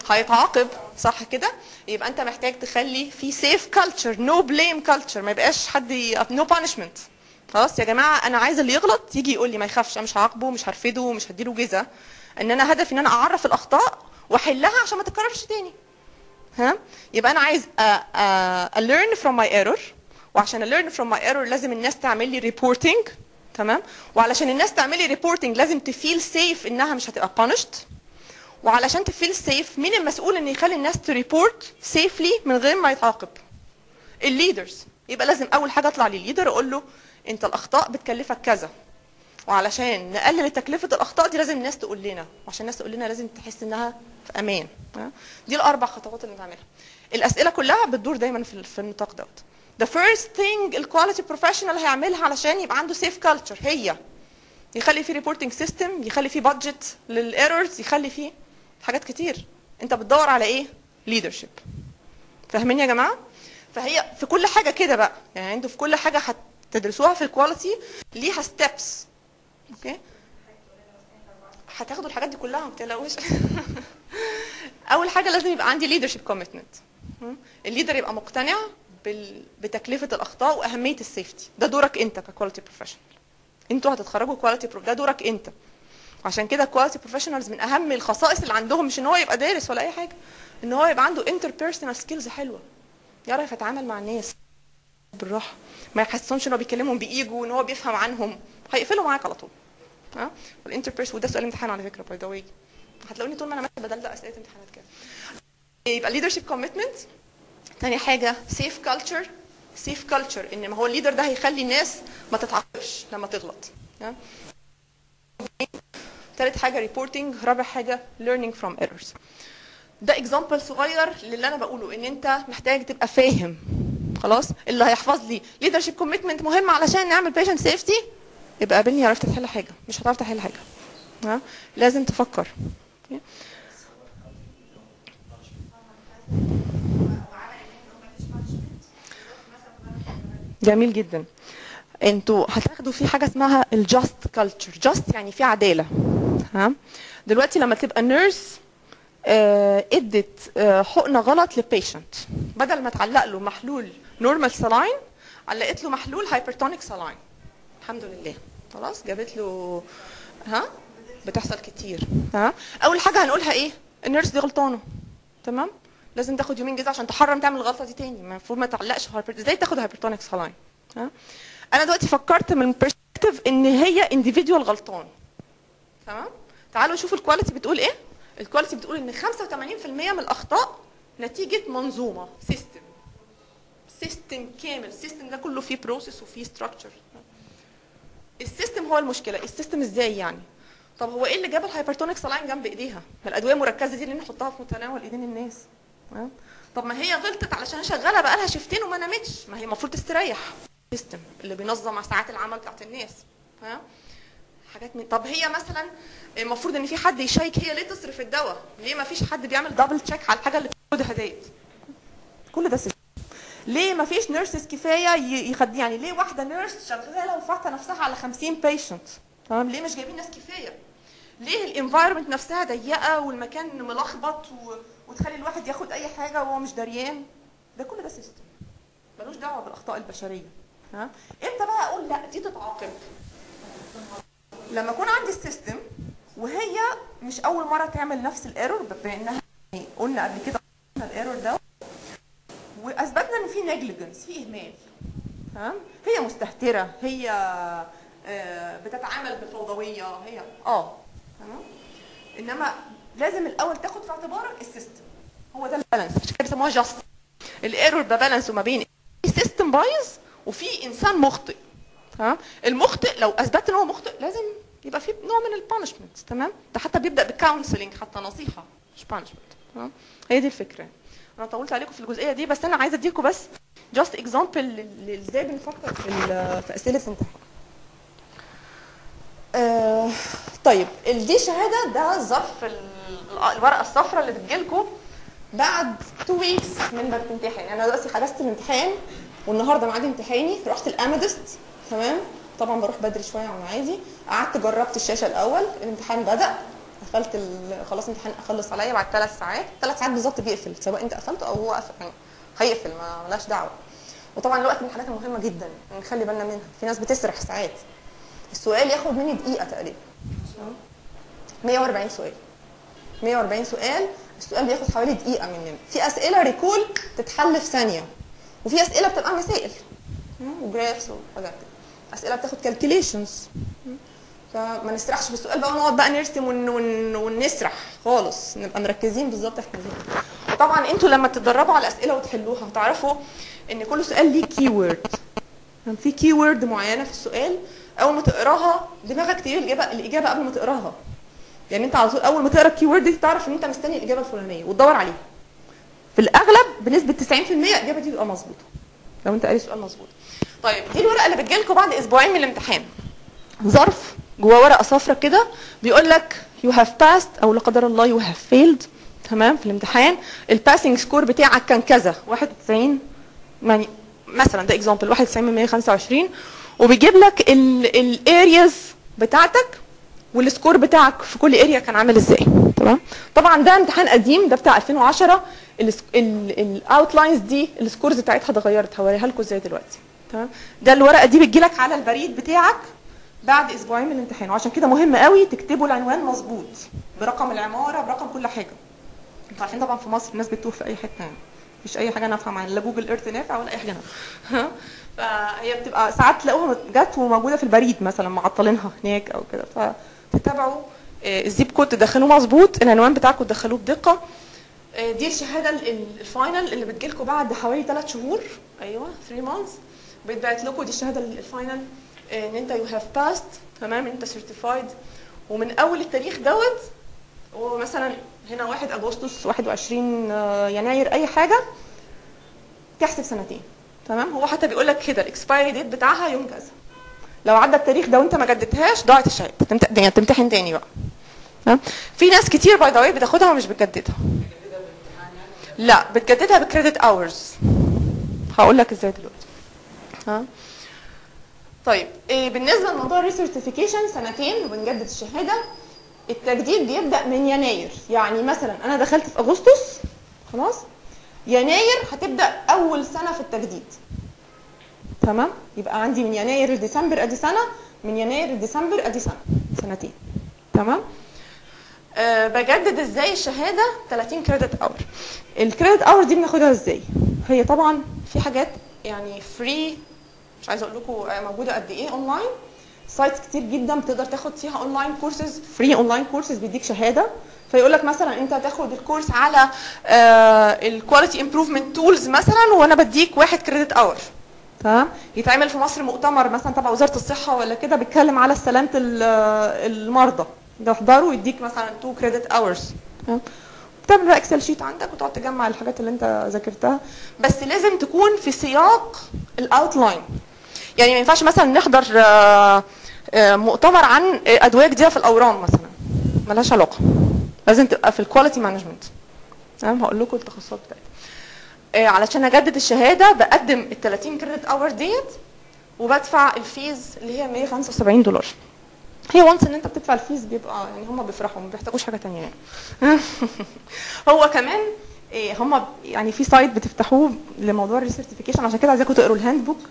هيتعاقب صح كده يبقى انت محتاج تخلي في سيف كلتشر نو بليم كلتشر ما يبقاش حد نو بانشمنت خلاص يا جماعه انا عايز اللي يغلط يجي يقول لي ما يخافش انا مش هعاقبه مش هرفده مش هديله جزا ان انا هدفي ان انا اعرف الاخطاء واحلها عشان ما تتكررش تاني ها يبقى انا عايز أ- أ- أ learn from my error وعشان learn from my error لازم الناس تعمل لي reporting تمام وعلشان الناس تعمل لي reporting لازم تفيل سيف انها مش هتبقى punished وعلشان تفيل سيف مين المسؤول ان يخلي الناس تريبورت سيفلي من غير ما يتعاقب الليدرز يبقى لازم اول حاجه اطلع للليدر اقول له انت الاخطاء بتكلفك كذا وعلشان نقلل تكلفه الاخطاء دي لازم الناس تقول لنا وعشان الناس تقول لنا لازم تحس انها في امان ها؟ دي الاربع خطوات اللي بنعملها الاسئله كلها بتدور دايما في في النطاق دوت the first thing الكواليتي بروفيشنال هيعملها علشان يبقى عنده سيف كلتشر هي يخلي فيه ريبورتنج سيستم يخلي فيه بادجت للايرورز يخلي فيه حاجات كتير انت بتدور على ايه ليدرشيب فاهمين يا جماعه فهي في كل حاجه كده بقى يعني انتوا في كل حاجه هتدرسوها في الكواليتي ليها ستيبس اوكي هتاخدوا الحاجات دي كلها ما تقلقوش اول حاجه لازم يبقى عندي ليدرشيب كوميتمنت الليدر يبقى مقتنع بال... بتكلفه الاخطاء واهميه السيفتي ده دورك انت ككواليتي بروفيشنال انتوا هتتخرجوا كواليتي بروف ده دورك انت عشان كده كواليتي بروفيشنالز من اهم الخصائص اللي عندهم مش ان هو يبقى دارس ولا اي حاجه ان هو يبقى عنده انتر بيرسونال سكيلز حلوه يعرف يتعامل مع الناس بالراحه ما يحسسهمش ان هو بيكلمهم بايجو وان هو بيفهم عنهم هيقفلوا معاك على طول ها والانتر بيرسون وده سؤال امتحان على فكره باي ذا واي هتلاقوني طول ما انا ماشيه بدل ده اسئله امتحانات كده يبقى leadership commitment تاني حاجه safe culture safe culture ان ما هو الليدر ده هيخلي الناس ما تتعاقبش لما تغلط ها؟ تالت حاجه reporting رابع حاجه learning from errors ده اكزامبل صغير للي انا بقوله ان انت محتاج تبقى فاهم خلاص اللي هيحفظ لي leadership commitment مهم علشان نعمل patient safety يبقى قابلني عرفت تحل حاجه مش هتعرف تحل حاجه ها لازم تفكر جميل جدا انتوا هتاخدوا في حاجه اسمها الجاست كلتشر جاست يعني في عداله ها دلوقتي لما تبقى نيرس ادت آه، حقنه غلط للبيشنت بدل ما تعلق له محلول نورمال سلاين علقت له محلول هايبرتونيك سلاين الحمد لله خلاص جابت له ها بتحصل كتير ها اول حاجه هنقولها ايه النيرس دي غلطانه تمام لازم تاخد يومين جزء عشان تحرم تعمل الغلطه دي تاني المفروض ما تعلقش هايبر ازاي تاخد هايبرتونيك سلاين ها انا دلوقتي فكرت من برسبكتيف ان هي انديفيدوال غلطان تمام تعالوا نشوف الكواليتي بتقول ايه الكواليتي بتقول ان 85% من الاخطاء نتيجه منظومه سيستم سيستم كامل السيستم ده كله فيه بروسيس وفيه ستراكشر السيستم هو المشكله السيستم ازاي يعني طب هو ايه اللي جاب الهايبرتونيك سلاين جنب ايديها ما الادويه المركزه دي اللي نحطها في متناول ايدين الناس تمام؟ طب ما هي غلطت علشان هي شغاله بقى لها شيفتين وما نامتش ما هي المفروض تستريح السيستم اللي بينظم ساعات العمل بتاعت الناس فاهم حاجات من طب هي مثلا المفروض ان في حد يشيك هي ليه تصرف الدواء ليه ما فيش حد بيعمل دبل تشيك على الحاجه اللي بتاخدها ديت كل ده سيستم ليه ما فيش نيرسز كفايه ي- يخد يعني ليه واحده نيرس شغاله وفاتحه نفسها على 50 بيشنت تمام ليه مش جايبين ناس كفايه ليه الانفايرمنت نفسها ضيقه والمكان ملخبط و... وتخلي الواحد ياخد اي حاجه وهو مش دريان ده كل ده سيستم ملوش دعوه بالاخطاء البشريه ها امتى بقى اقول لا دي تتعاقب لما اكون عندي السيستم وهي مش اول مره تعمل نفس الايرور بانها يعني قلنا قبل كده الايرور ده واثبتنا ان في نيجليجنس في اهمال تمام هي مستهتره هي آه، بتتعامل بفوضويه هي اه تمام انما لازم الاول تاخد في اعتبارك السيستم هو ده البالانس عشان كده بيسموها جاست الايرور ده بالانس ما بين في سيستم بايظ وفي انسان مخطئ تمام المخطئ لو اثبت ان هو مخطئ لازم يبقى في نوع من البانشمنت تمام ده حتى بيبدا بالكونسلنج حتى نصيحه مش بانشمنت تمام هي دي الفكره انا طولت عليكم في الجزئيه دي بس انا عايزه اديكم بس جاست اكزامبل ازاي بنفكر في ال- في اسئله الامتحان آه طيب ال- دي شهاده ده ظرف ال- الورقه الصفراء اللي بتجيلكم بعد 2 ويكس من ما بتمتحن انا دلوقتي حجزت الامتحان والنهارده ميعاد امتحاني رحت الامادست تمام طبعا بروح بدري شويه عن عادي قعدت جربت الشاشه الاول الامتحان بدا قفلت ال- خلاص امتحان خلص عليا بعد ثلاث ساعات ثلاث ساعات بالظبط بيقفل سواء انت قفلته او هو قفل يعني هيقفل ما ملاش دعوه وطبعا الوقت من الحاجات المهمه جدا نخلي بالنا منها في ناس بتسرح ساعات السؤال ياخد مني دقيقه تقريبا 140 سؤال 140 سؤال السؤال بياخد حوالي دقيقه مننا في اسئله ريكول تتحل في ثانيه وفي اسئله بتبقى مسائل وجرافس وحاجات كده. اسئله بتاخد كالكوليشنز فما نسرحش بالسؤال بقى ونقعد بقى نرسم ون... ون... ونسرح خالص نبقى مركزين بالظبط احنا فين وطبعا انتوا لما تتدربوا على الاسئله وتحلوها هتعرفوا ان كل سؤال ليه كي وورد في كي وورد معينه في السؤال اول ما تقراها دماغك تجيب الاجابه الاجابه قبل ما تقراها يعني انت على طول اول ما تقرا الكي وورد دي تعرف ان انت مستني الاجابه الفلانيه وتدور عليها في الاغلب بنسبه 90% الاجابه دي تبقى مظبوطه لو انت قاري سؤال مظبوط طيب دي الورقه اللي بتجيلكوا بعد اسبوعين من الامتحان ظرف جواه ورقه صفرة كده بيقول لك يو هاف passed او لا قدر الله يو هاف فيلد تمام في الامتحان الباسنج سكور بتاعك كان كذا 91 يعني مثلا ده اكزامبل 91 من 125 وبيجيب لك الارياز بتاعتك والسكور بتاعك في كل اريا كان عامل ازاي تمام طبعا ده امتحان قديم ده بتاع 2010 الاوتلاينز دي السكورز بتاعتها اتغيرت هوريها لكم ازاي دلوقتي تمام ده الورقه دي بتجيلك على البريد بتاعك بعد اسبوعين من الامتحان وعشان كده مهم قوي تكتبوا العنوان مظبوط برقم العماره برقم كل حاجه انتوا عارفين طبعا في مصر الناس بتتوه في اي حته يعني مفيش اي حاجه نافعه معانا لا جوجل ايرث نافع ولا اي حاجه نافعه فهي بتبقى ساعات تلاقوها جت وموجوده في البريد مثلا معطلينها هناك او كده فتتابعوا آه، الزيب كود تدخلوه مظبوط العنوان بتاعكم تدخلوه بدقه آه، دي الشهاده ال- ال- الفاينل اللي بتجيلكم بعد حوالي 3 شهور ايوه 3 مانثs بيتبعت لكم دي الشهاده ال- الفاينل آه، ان انت يو هاف باست تمام انت سيرتيفايد ومن اول التاريخ دوت ومثلا هنا 1 اغسطس 21 آه، يناير اي حاجه تحسب سنتين تمام هو حتى بيقول لك كده الاكسبايري ديت بتاعها يوم كذا لو عدى التاريخ ده وانت ما جددتهاش ضاعت الشهاده تمت- يعني تمتحن تاني بقى تمام في ناس كتير باي ذا واي بتاخدها ومش بتجددها لا بتجددها بكريدت اورز هقول لك ازاي دلوقتي ها طيب إيه بالنسبه لموضوع الريسيرتيفيكيشن سنتين وبنجدد الشهاده التجديد بيبدا من يناير يعني مثلا انا دخلت في اغسطس خلاص يناير هتبدا اول سنه في التجديد تمام يبقى عندي من يناير لديسمبر ادي سنه من يناير لديسمبر ادي سنه سنتين تمام أه بجدد ازاي الشهاده 30 كريدت اور الكريدت اور دي بناخدها ازاي هي طبعا في حاجات يعني فري مش عايزه اقول لكم آه، موجوده قد ايه اونلاين سايتس كتير جدا بتقدر تاخد فيها اونلاين كورسز فري اونلاين كورسز بيديك شهاده فيقول لك مثلا انت هتاخد الكورس على الكواليتي امبروفمنت تولز مثلا وانا بديك واحد كريدت اور تمام يتعمل في مصر مؤتمر مثلا تبع وزاره الصحه ولا كده بيتكلم على سلامه ال- آه، المرضى ده احضره ويديك مثلا 2 كريدت اورز بتعمل بقى اكسل شيت عندك وتقعد تجمع الحاجات اللي انت ذاكرتها بس لازم تكون في سياق الاوتلاين يعني ما ينفعش مثلا نحضر آه، آه، مؤتمر عن ادويه جديده في الاورام مثلا ملهاش علاقه لازم تبقى في الكواليتي مانجمنت تمام هقول لكم التخصصات بتاعتها آه، علشان اجدد الشهاده بقدم ال 30 كريدت اور ديت وبدفع الفيز اللي هي 175 دولار هي وانس ان انت بتدفع الفيز بيبقى يعني هم بيفرحوا ما بيحتاجوش حاجه تانية يعني هو كمان إيه هم يعني في سايت بتفتحوه لموضوع الريسيرتيفيكيشن عشان كده عايزاكم تقروا الهاند بوك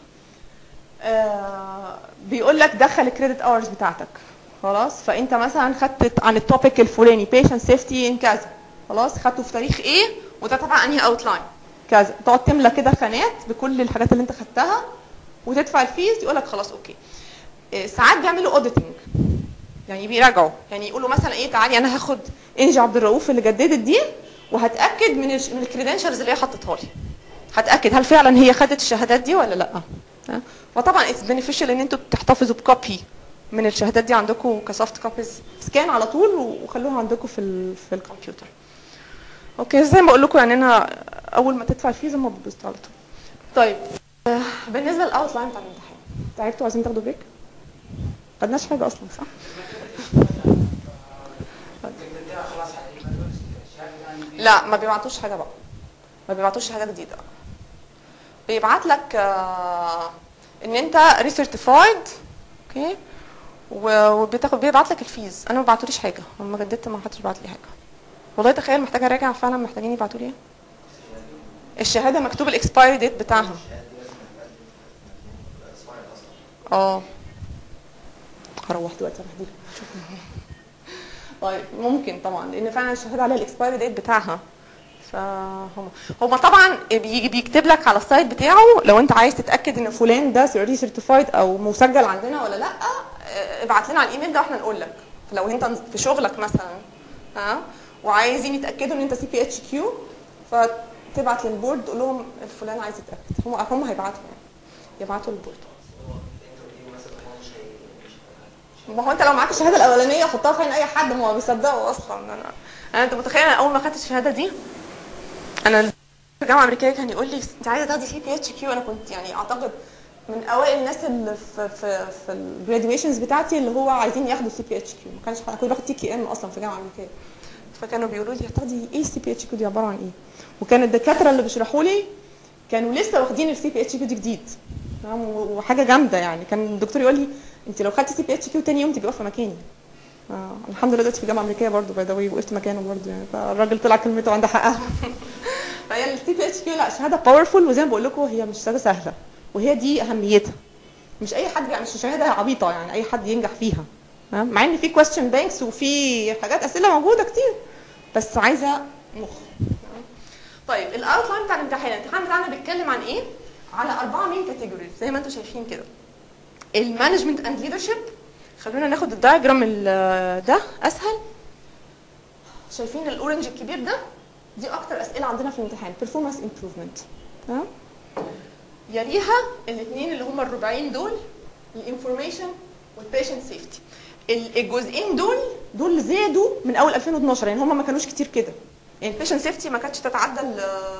آه بيقول لك دخل الكريدت اورز بتاعتك خلاص فانت مثلا خدت عن التوبيك الفلاني بيشنت سيفتي ان كذا خلاص خدته في تاريخ ايه وده طبعا انهي اوتلاين كذا تقعد تملى كده خانات بكل الحاجات اللي انت خدتها وتدفع الفيز يقول لك خلاص اوكي إيه، ساعات بيعملوا اوديتنج يعني بيراجعوا يعني يقولوا مثلا ايه تعالي انا هاخد انجي عبد الرؤوف اللي جددت دي وهتاكد من الش- من الكريدنشالز اللي هي حطتها لي هتاكد هل فعلا هي خدت الشهادات دي ولا لا ها؟ فطبعا اتس بينيفيشال ان انتوا تحتفظوا بكوبي من الشهادات دي عندكم كسوفت كوبيز سكان على طول وخلوها عندكم في ال في الكمبيوتر اوكي زي ما بقول لكم يعني انا اول ما تدفع الفيزا ما بتبسط على طول طيب آه، بالنسبه للاوتلاين بتاع الامتحان تعبتوا عايزين تاخدوا بريك خدناش حاجه اصلا صح لا ما بيبعتوش حاجه بقى ما بيبعتوش حاجه جديده بيبعت لك آه، ان انت ريسيرتيفايد اوكي و- وبتاخد بيبعت لك الفيز انا ما بعتوليش حاجه لما جددت ما حدش بعت لي حاجه والله تخيل محتاجه اراجع فعلا محتاجين يبعتوا لي ايه الشهاده مكتوب الاكسبايري ديت بتاعها اه هروح دلوقتي اروح دي أشوف. طيب ممكن طبعا لان فعلا الشهاده عليها الاكسبايري ديت بتاعها فهم هم طبعا بيجي بيكتب لك على السايت بتاعه لو انت عايز تتاكد ان فلان ده سيرتي سيرتيفايد او مسجل عندنا ولا لا اه، ابعت لنا على الايميل ده واحنا نقول لك لو انت في شغلك مثلا ها وعايزين يتاكدوا ان انت سي بي اتش كيو فتبعت للبورد تقول لهم فلان عايز يتاكد هم هم هيبعتوا يعني يبعتوا للبورد ما هو انت لو معاك الشهاده الاولانيه حطها في عين اي حد ما هو بيصدقوا اصلا انا انا انت متخيل انا اول ما خدت الشهاده دي انا في الجامعه الامريكيه كان يقول لي انت عايزه تاخدي سي بي اتش كيو انا كنت يعني اعتقد من اوائل الناس اللي في في في الجراديويشنز بتاعتي اللي هو عايزين ياخدوا سي بي اتش كيو ما كانش انا كنت باخد تي كي ام اصلا في الجامعه الامريكيه فكانوا بيقولوا لي هتاخدي ايه السي بي اتش كيو دي عباره عن ايه وكان الدكاتره اللي بيشرحوا لي كانوا لسه واخدين السي بي اتش كيو دي جديد تمام و- وحاجه جامده يعني كان الدكتور يقول لي انت لو خدتي سي بي اتش كيو تاني يوم تبقي واقفه مكاني آه الحمد لله دلوقتي في الجامعه الامريكيه برضه باي ذا واي وقفت مكانه برضه يعني فالراجل طلع كلمته عند حقها فهي السي بي اتش كيو لا شهاده باورفول وزي ما بقول لكم هي مش شهاده سهله وهي دي اهميتها مش اي حد يعني مش شهاده عبيطه يعني اي حد ينجح فيها تمام؟ مع ان في كويستشن بانكس وفي حاجات اسئله موجوده كتير بس عايزه مخ تمام؟ طيب الاوتلاين بتاع الامتحان الامتحان بتاعنا بيتكلم عن ايه على اربعه مين كاتيجوريز زي ما انتم شايفين كده المانجمنت اند ليدرشيب خلونا ناخد الدايجرام ال- ده اسهل شايفين الاورنج الكبير ده دي اكتر اسئله عندنا في الامتحان performance improvement تمام يليها الاثنين اللي هم الربعين دول الانفورميشن والبيشنت سيفتي الجزئين دول دول زادوا من اول 2012 يعني هم ما كانوش كتير كده يعني البيشنت سيفتي ما كانتش تتعدى ال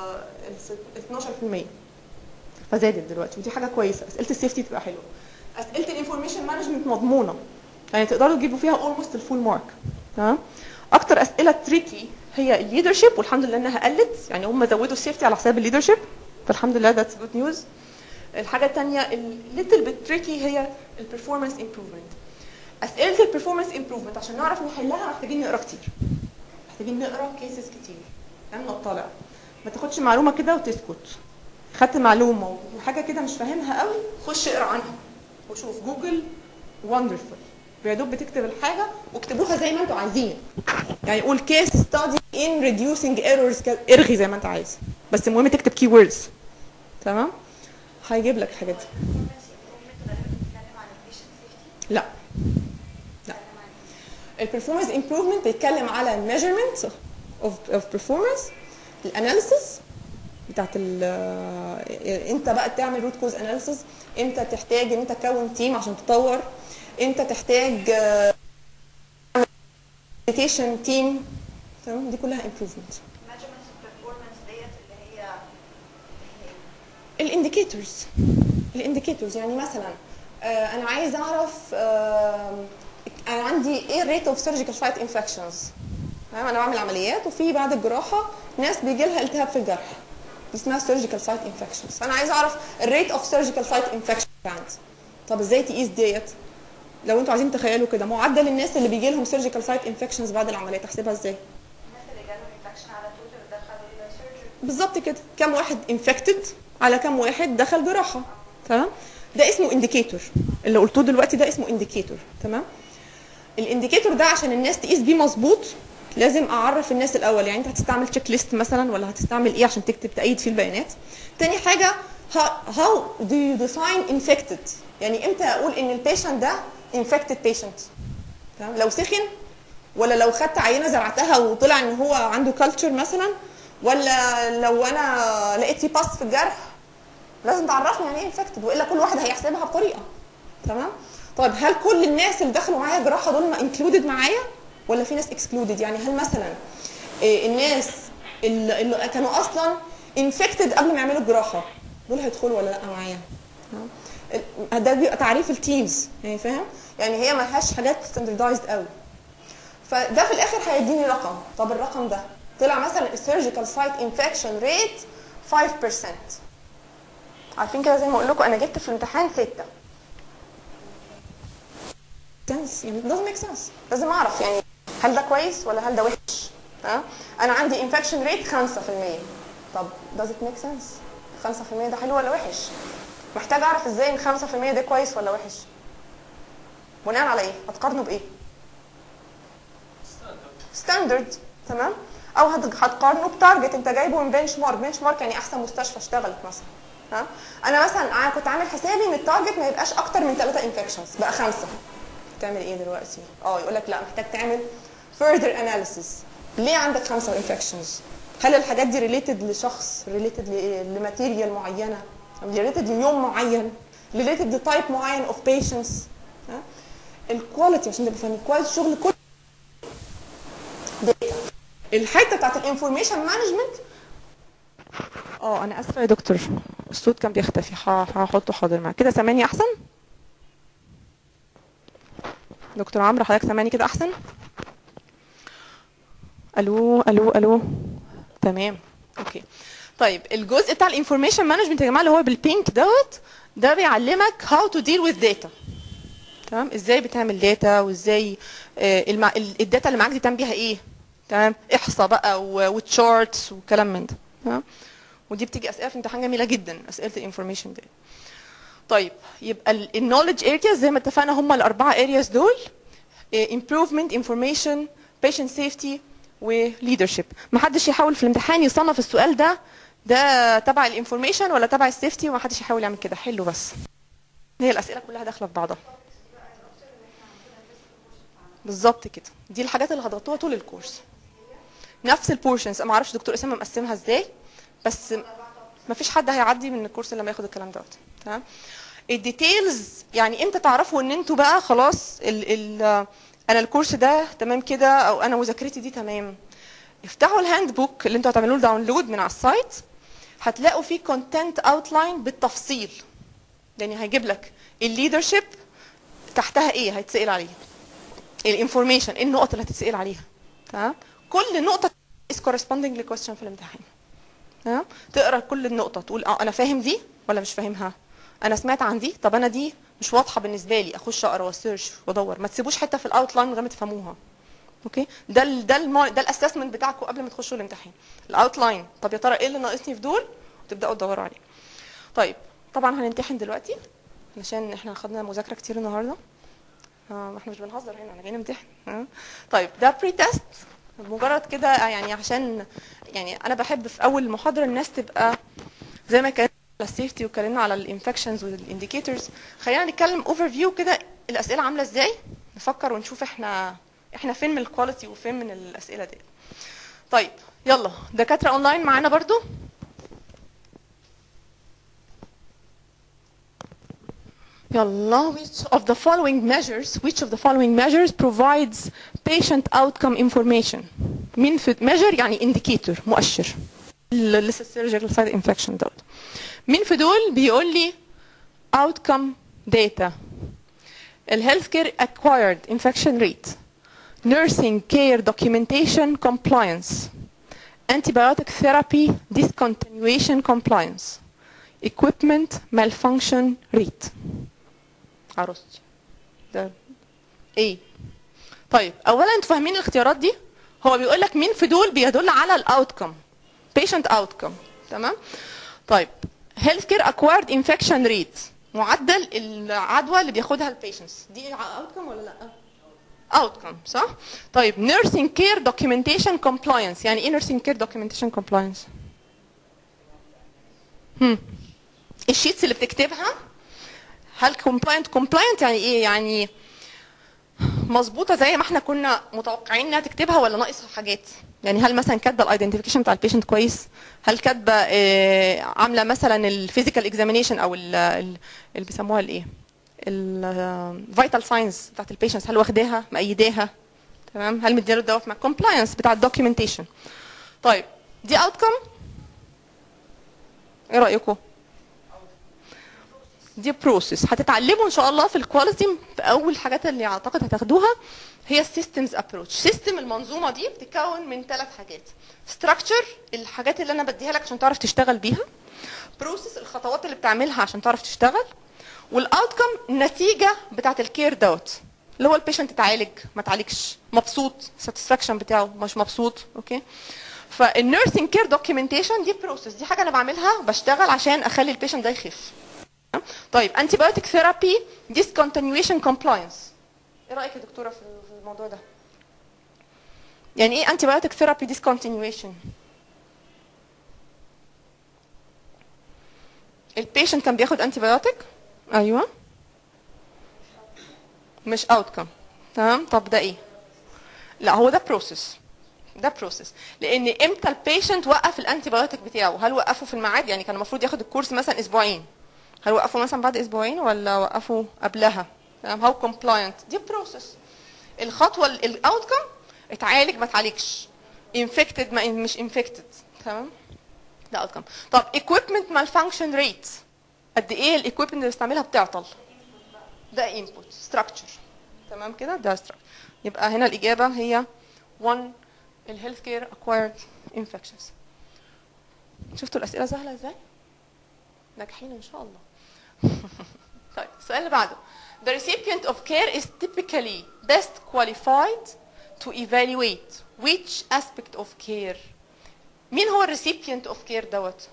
ال 12% فزادت دلوقتي ودي حاجه كويسه اسئله السيفتي تبقى حلوه اسئله الانفورميشن مانجمنت مضمونه يعني تقدروا تجيبوا فيها اولموست الفول مارك تمام اكتر اسئله تريكي هي الليدرشيب والحمد لله انها قلت يعني هم زودوا السيفتي على حساب الليدرشيب فالحمد لله ذاتس جود نيوز الحاجه الثانيه الليتل بت تريكي هي البرفورمانس امبروفمنت اسئله البرفورمانس امبروفمنت عشان نعرف نحلها محتاجين نقرا كتير محتاجين نقرا كيسز كتير تمام نطلع ما تاخدش معلومه كده وتسكت خدت معلومه وحاجه كده مش فاهمها قوي خش اقرا عنها وشوف جوجل وندرفul يا دوب بتكتب الحاجه واكتبوها زي ما انتوا عايزين يعني قول كيس ستادي ان ريديوسينج ايرورز ارغي زي ما انت عايز بس المهم تكتب كي ووردز تمام هيجيب لك الحاجات دي لا لا البرفورمانس امبروفمنت بيتكلم على الميجرمنت اوف اوف performance الاناليسيس بتاعت ال انت بقى تعمل روت كوز اناليسيس امتى تحتاج ان انت تكون تيم عشان تطور امتى تحتاج مديتيشن تيم تمام دي كلها امبروفمنت measurements of performance ديت اللي هي الانديكيتورز الانديكيتورز يعني مثلا آه، انا عايز اعرف آه، انا عندي ايه الريت اوف سيرجيكال سايت انفكشنز تمام انا بعمل عمليات وفي بعد الجراحه ناس بيجي لها التهاب في الجرح دي اسمها سيرجيكال سايت انفكشنز فانا عايز اعرف الريت اوف سيرجيكال سايت انفكشن عندي طب ازاي تقيس ديت لو انتوا عايزين تخيلوا كده معدل الناس اللي بيجي لهم سيرجيكال سايت انفكشنز بعد العمليه تحسبها ازاي الناس اللي جالهم انفكشن على طول دخلوا السيرجري بالظبط كده كم واحد انفكتد على كم واحد دخل جراحه تمام ده اسمه انديكيتور اللي قلتوه دلوقتي ده اسمه انديكيتور تمام الانديكيتور ده عشان الناس تقيس بيه مظبوط لازم اعرف الناس الاول يعني انت هتستعمل تشيك ليست مثلا ولا هتستعمل ايه عشان تكتب تأيد فيه البيانات تاني حاجه how do you define infected يعني امتى اقول ان البيشنت ده infected patient تمام لو سخن ولا لو خدت عينه زرعتها وطلع ان هو عنده كلتشر مثلا ولا لو انا لقيت فيه باس في الجرح لازم تعرفني يعني ايه انفكتد والا كل واحد هيحسبها بطريقه تمام طيب هل كل الناس اللي دخلوا معايا جراحه دول انكلودد معايا ولا في ناس اكسكلودد يعني هل مثلا إيه الناس اللي, اللي كانوا اصلا انفكتد قبل ما يعملوا الجراحه دول هيدخلوا ولا لا معايا تمام؟ ال- ده بيبقى تعريف التيمز يعني فاهم يعني هي ما لهاش حاجات ستاندردايزد قوي فده في الاخر هيديني رقم طب الرقم ده طلع مثلا السيرجيكال سايت انفكشن ريت 5% عارفين كده زي ما اقول لكم انا جبت في الامتحان 6 sense يعني it doesn't make sense لازم اعرف يعني هل ده كويس ولا هل ده وحش ها انا عندي infection rate 5% طب does it make sense 5% ده حلو ولا وحش محتاج اعرف ازاي ان 5% ده كويس ولا وحش بناء على ايه هتقارنه بايه ستاندرد تمام او هت- هتقارنه بتارجت انت جايبه من بنش مارك بنش مارك يعني احسن مستشفى اشتغلت مثلا ها انا مثلا ع- كنت عامل حسابي ان التارجت ما يبقاش اكتر من 3 انفكشنز بقى خمسه تعمل ايه دلوقتي اه يقول لك لا محتاج تعمل further analysis ليه عندك خمسه انفكشنز هل الحاجات دي ريليتد لشخص ريليتد لماتيريال معينه ريليتد ليوم معين ريليتد لتايب معين اوف patients ها الكواليتي عشان تبقى فاهم الكواليتي الشغل كله داتا الحته بتاعت الانفورميشن مانجمنت اه انا اسفه يا دكتور الصوت كان بيختفي ه- هحطه حاضر معاك كده سامعني احسن دكتور عمرو حضرتك سامعني كده احسن الو الو الو تمام اوكي طيب الجزء بتاع الانفورميشن مانجمنت يا جماعه اللي هو بالبينك دوت ده بيعلمك هاو تو ديل وذ داتا تمام ازاي بتعمل داتا وازاي آه، المع... ال- الداتا اللي معاك دي تعمل بيها ايه تمام احصاء بقى وتشارتس وكلام من ده تمام ودي بتيجي اسئله في امتحان جميله جدا اسئله الانفورميشن دي طيب يبقى النولج ارياز زي ما اتفقنا هم الاربعه ارياز دول improvement information patient safety وليدرشيب محدش يحاول في الامتحان يصنف السؤال ده ده تبع الانفورميشن ولا تبع السيفتي ومحدش يحاول يعمل كده حلو بس هي الاسئله كلها داخله في بعضها بالظبط كده دي الحاجات اللي هتغطوها طول الكورس نفس البورشنز ما اعرفش دكتور اسامه مقسمها ازاي بس ما فيش حد هيعدي من الكورس لما ياخد الكلام دوت تمام الديتيلز يعني امتى تعرفوا ان انتوا بقى خلاص ال ال انا الكورس ده تمام كده او انا مذاكرتي دي تمام افتحوا الهاند بوك اللي انتوا هتعملوه له داونلود من على السايت هتلاقوا فيه كونتنت اوتلاين بالتفصيل يعني هيجيب لك الليدرشيب تحتها ايه هيتسال عليه الانفورميشن ايه النقط اللي هتتسال عليها تمام كل نقطه is corresponding لكويستشن في الامتحان تمام تقرا كل النقطه تقول اه انا فاهم دي ولا مش فاهمها انا سمعت عن دي طب انا دي مش واضحه بالنسبه لي اخش اقرا واسيرش وادور ما تسيبوش حته في الاوتلاين من غير ما تفهموها اوكي ده ال ده ال ده الاسسمنت بتاعكم قبل ما تخشوا الامتحان الاوتلاين طب يا ترى ايه اللي ناقصني في دول وتبداوا تدوروا عليه طيب طبعا هنمتحن دلوقتي علشان احنا خدنا مذاكره كتير النهارده اه احنا مش بنهزر هنا انا جايين نمتحن اه. طيب ده بري تيست مجرد كده يعني عشان يعني انا بحب في اول محاضره الناس تبقى زي ما كان على السيفتي واتكلمنا على الانفكشنز والانديكيتورز خلينا نتكلم اوفر فيو كده الاسئله عامله ازاي نفكر ونشوف احنا احنا فين من الكواليتي وفين من الاسئله دي طيب يلا دكاتره اونلاين معانا برضو يلا which of the following measures which of the following measures provides patient outcome information مين في measure يعني indicator مؤشر ل- لسه surgical site infection دوت مين في دول بيقول لي outcome data ال healthcare acquired infection rate nursing care documentation compliance antibiotic therapy discontinuation compliance equipment malfunction rate عروستي ده ايه طيب اولا انتوا فاهمين الاختيارات دي هو بيقول لك مين في دول بيدل على الاوتكم patient outcome تمام طيب health care acquired infection rate معدل العدوى اللي بياخدها البيشنتس دي outcome ولا لا outcome صح طيب nursing care documentation compliance يعني ايه nursing care documentation compliance هم. الشيتس اللي بتكتبها هل compliant compliant يعني ايه يعني مظبوطه زي ما احنا كنا متوقعين انها تكتبها ولا ناقصها حاجات يعني هل مثلا كاتبه الايدنتيفيكيشن بتاع البيشنت كويس هل كاتبه آه، عامله مثلا الفيزيكال اكزامينيشن او ال- ال- اللي بيسموها الايه الفيتال ساينز بتاعت البيشنت هل واخداها مأيداها تمام هل مديله الدواء مع كومبلاينس بتاع الدوكيومنتيشن طيب دي اوتكم ايه رايكم دي بروسيس هتتعلموا ان شاء الله في الكواليتي في اول حاجات اللي اعتقد هتاخدوها هي السيستمز ابروتش سيستم المنظومه دي بتتكون من ثلاث حاجات ستراكشر الحاجات اللي انا بديها لك عشان تعرف تشتغل بيها بروسيس الخطوات اللي بتعملها عشان تعرف تشتغل والاوتكم النتيجه بتاعت الكير دوت اللي هو البيشنت اتعالج ما اتعالجش مبسوط ساتسفاكشن بتاعه مش مبسوط اوكي فالنيرسينج كير دوكيومنتيشن دي بروسيس دي حاجه انا بعملها بشتغل عشان اخلي البيشنت ده يخف طيب انتي بايوتيك ثيرابي ديسكونتينيويشن كومبلاينس ايه رايك يا دكتوره في في الموضوع ده يعني ايه انتي بايوتيك ثيرابي ديسكونتينيويشن البيشنت كان بياخد انتي بايوتيك ايوه مش اوتكم تمام طب ده ايه لا هو ده بروسيس ده بروسيس لان امتى البيشنت وقف الانتي بايوتيك بتاعه هل وقفه في الميعاد يعني كان المفروض ياخد الكورس مثلا اسبوعين هل وقفه مثلا بعد اسبوعين ولا وقفه قبلها تمام هاو كومبلاينت دي بروسيس الخطوه الاوتكم اتعالج ما اتعالجش انفكتد ما مش انفكتد تمام ده اوتكم طب equipment malfunction rate قد ايه الايكويبمنت اللي بستعملها بتعطل ده انبوت ستراكشر تمام كده ده structure يبقى هنا الاجابه هي 1 الهيلث كير acquired infections شفتوا الاسئله سهله ازاي ناجحين ان شاء الله طيب السؤال اللي بعده The recipient of care is typically best qualified to evaluate which aspect of care مين هو الريسيبينت اوف كير دوت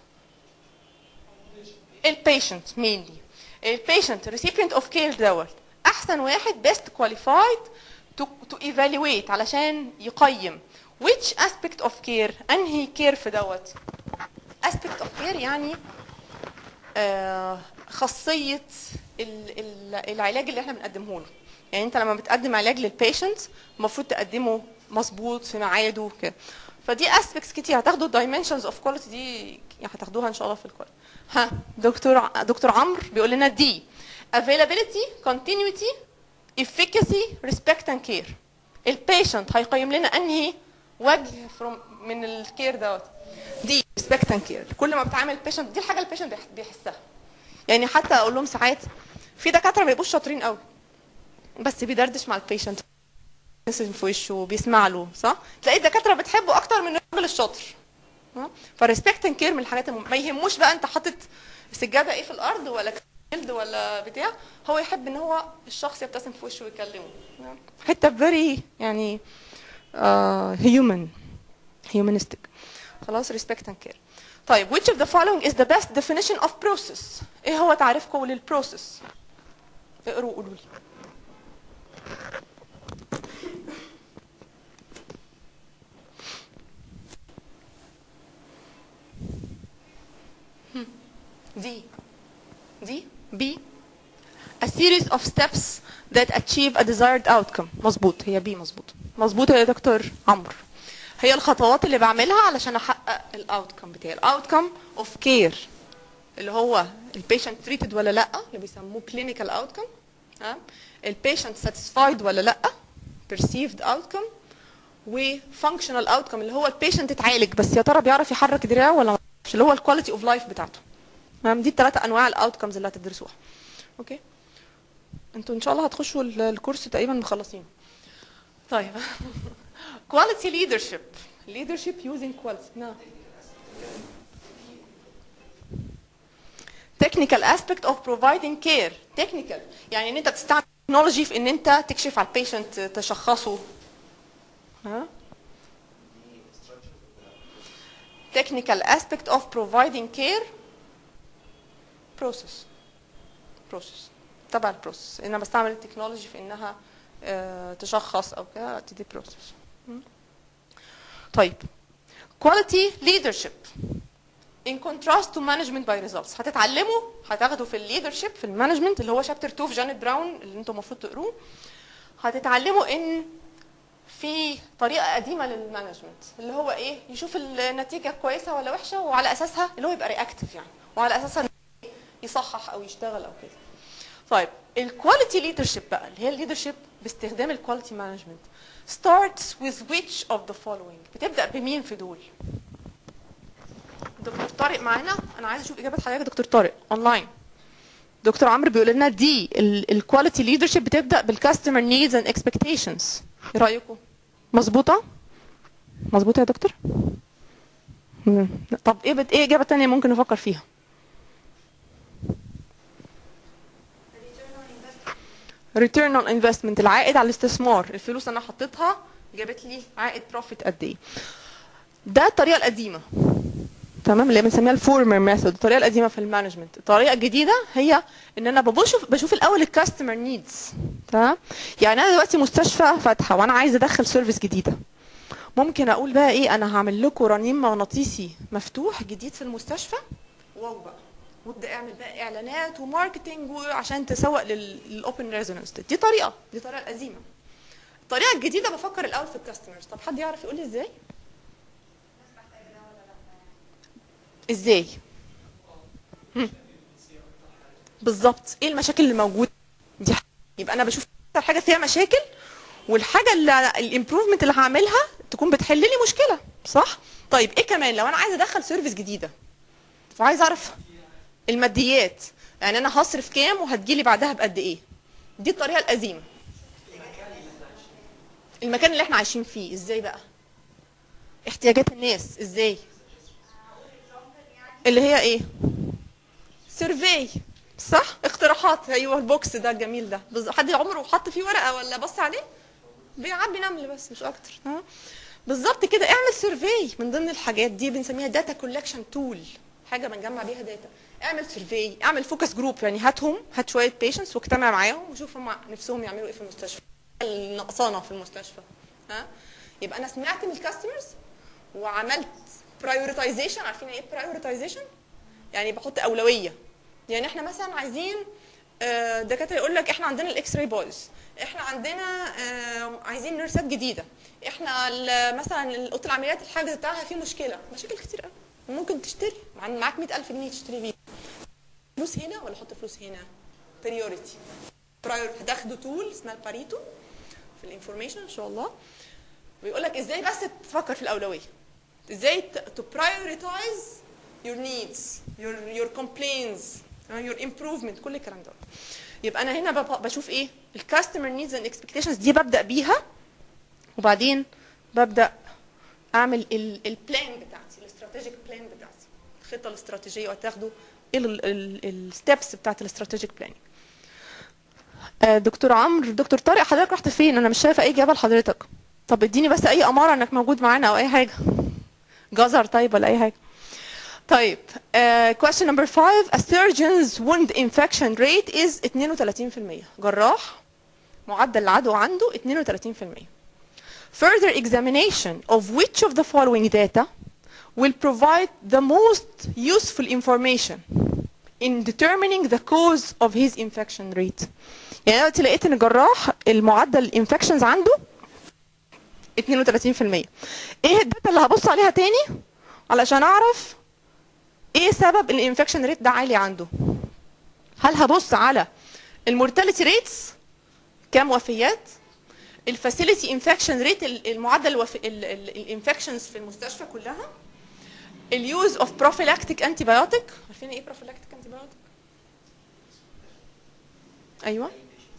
البيشنت mainly البيشنت recipient اوف كير دوت احسن واحد best qualified to, to evaluate علشان يقيم which aspect of care انهي كير في دوت aspect of care يعني آه خاصيه ال- ال- العلاج اللي احنا بنقدمه له يعني انت لما بتقدم علاج للبيشنت المفروض تقدمه مظبوط في ميعاده كده فدي اسبيكتس كتير هتاخدوا الدايمنشنز اوف كواليتي دي يعني هتاخدوها ان شاء الله في الكواليتي ها دكتور ع- دكتور عمرو بيقول لنا دي availability continuity efficacy respect and care البيشنت هيقيم لنا انهي وجه from من الكير دوت دي respect and care كل ما بتعامل البيشنت دي الحاجه البيشنت بيح- بيحسها يعني حتى اقول لهم ساعات في دكاتره ما بيبقوش شاطرين قوي بس بيدردش مع البيشنت بيسم في وشه بيسمع له صح تلاقي الدكاتره بتحبه اكتر من الراجل الشاطر فريسبكت اند كير من الحاجات الم... ما يهموش بقى انت حاطط السجاده ايه في الارض ولا جلد ولا بتاع هو يحب ان هو الشخص يبتسم في وشه ويكلمه حته فيري يعني هيومن هيومانستيك خلاص ريسبكت اند كير طيب which of the following is the best definition of process ايه هو تعريفكم للبروسيس اقروا قولوا لي دي دي بي a series of steps that achieve a desired outcome مظبوط هي بي مظبوط مظبوط يا دكتور عمرو هي الخطوات اللي بعملها علشان احقق الاوتكم بتاعي الاوتكم اوف كير اللي هو البيشنت تريتد ولا لا اللي بيسموه كلينيكال اوتكم البيشنت ساتيسفايد ولا لا perceived outcome وفانكشنال اوتكم اللي هو البيشنت اتعالج بس يا ترى بيعرف يحرك دراعه ولا ما بيعرفش اللي هو الكواليتي اوف لايف بتاعته تمام دي الثلاثه انواع الاوتكمز اللي هتدرسوها اوكي انتوا ان شاء الله هتخشوا ال- الكورس تقريبا مخلصين طيب quality leadership leadership using quality نعم technical aspect of providing care technical يعني ان انت بتستعمل تكنولوجي في ان انت تكشف على البيشنت تشخصه ها technical aspect of providing care process process تبع البروسيس انا بستعمل التكنولوجي في انها آه، تشخص او كده دي بروسيس طيب quality leadership in contrast to management by results هتتعلموا هتاخدوا في الليدرشيب في المانجمنت اللي هو شابتر 2 في جانيت براون اللي انتم المفروض تقروه هتتعلموا ان في طريقه قديمه للمانجمنت اللي هو ايه يشوف النتيجه كويسه ولا وحشه وعلى اساسها اللي هو يبقى رياكتيف يعني وعلى اساسها يصحح او يشتغل او كده طيب الكواليتي ليدرشيب بقى اللي هي الليدرشيب باستخدام الكواليتي مانجمنت starts with which of the following بتبدا بمين في دول دكتور طارق معانا انا عايزه اشوف اجابه حضرتك يا دكتور طارق اونلاين دكتور عمرو بيقول لنا دي الكواليتي ليدرشيب بتبدا بالكاستمر نيدز اند اكسبكتيشنز ايه رايكم مظبوطه مظبوطه يا دكتور مم. طب ايه بت... ايه اجابه تانية ممكن نفكر فيها return on investment return on investment العائد على الاستثمار الفلوس انا حطيتها جابت لي عائد بروفيت قد ايه ده الطريقه القديمه تمام اللي بنسميها الفورمر ميثود الطريقه القديمه في المانجمنت الطريقه الجديده هي ان انا بشوف بشوف الاول الكاستمر نيدز تمام يعني انا دلوقتي مستشفى فاتحه وانا عايزه ادخل سيرفيس جديده ممكن اقول بقى ايه انا هعمل لكم رنين مغناطيسي مفتوح جديد في المستشفى واو بقى وابدا اعمل بقى اعلانات وماركتنج عشان تسوق للاوبن ريزونانس دي طريقه دي طريقه القديمه الطريقه الجديده بفكر الاول في الكاستمرز طب حد يعرف يقول لي ازاي ازاي هم. بالظبط ايه المشاكل اللي موجوده دي حاجة. يبقى انا بشوف اكتر حاجه فيها مشاكل والحاجه اللي الامبروفمنت اللي هعملها تكون بتحل لي مشكله صح طيب ايه كمان لو انا عايزه ادخل سيرفيس جديده وعايزه اعرف الماديات يعني انا هصرف كام وهتجيلي بعدها بقد ايه دي الطريقه القديمه المكان اللي احنا عايشين فيه ازاي بقى احتياجات الناس ازاي اللي هي ايه سيرفي صح اقتراحات ايوه البوكس ده الجميل ده بز- حد عمره حط فيه ورقه ولا بص عليه بيعبي نمل بس مش اكتر ها بالظبط كده اعمل سيرفي من ضمن الحاجات دي بنسميها داتا كولكشن تول حاجه بنجمع بيها داتا اعمل سيرفي اعمل فوكس جروب يعني هاتهم هات شويه بيشنتس واجتمع معاهم وشوف هم نفسهم يعملوا ايه في المستشفى النقصانه في المستشفى ها يبقى انا سمعت من الكاستمرز وعملت برايورتايزيشن عارفين ايه برايورتايزيشن يعني بحط اولويه يعني احنا مثلا عايزين آه، دكاتره يقول لك احنا عندنا الاكس راي بايظ احنا عندنا آه، عايزين نيرسات جديده احنا ال- مثلا اوضه العمليات الحاجز بتاعها فيه مشكله مشاكل كتير قوي ممكن تشتري مع- معاك 100000 جنيه تشتري بيه فلوس هنا ولا احط فلوس هنا بريوريتي هتاخدوا تول اسمها الباريتو في الانفورميشن ان شاء الله بيقول لك ازاي بس تفكر في الاولويه ازاي to prioritize your needs your your complaints uh, your improvement كل الكلام ده يبقى انا هنا بب- بشوف ايه الكاستمر نيدز اند اكسبكتيشنز دي ببدا بيها وبعدين ببدا اعمل البلان بتاعتي الاستراتيجيك بلان بتاعتي الخطه الاستراتيجيه وتاخدوا ايه الستبس بتاعت الاستراتيجيك بلاننج دكتور عمرو دكتور طارق حضرتك رحت فين انا مش شايفه اي اجابه لحضرتك طب اديني بس اي اماره انك موجود معانا او اي حاجه جزر طيب ولا اي حاجه طيب uh, question number five a surgeon's wound infection rate is 32% جراح معدل العدوى عنده 32% further examination of which of the following data will provide the most useful information in determining the cause of his infection rate يعني انا دلوقتي لقيت ان الجراح المعدل الانفكشنز عنده 32% ايه الداتا اللي هبص عليها تاني علشان اعرف ايه سبب الانفكشن ريت ده عالي عنده هل هبص على المورتاليتي ريتس كام وفيات الفاسيلتي انفكشن ريت المعدل الانفكشنز في المستشفى كلها اليوز اوف بروفيلاكتيك انتي بايوتيك عارفين ايه بروفيلاكتيك انتي بايوتيك ايوه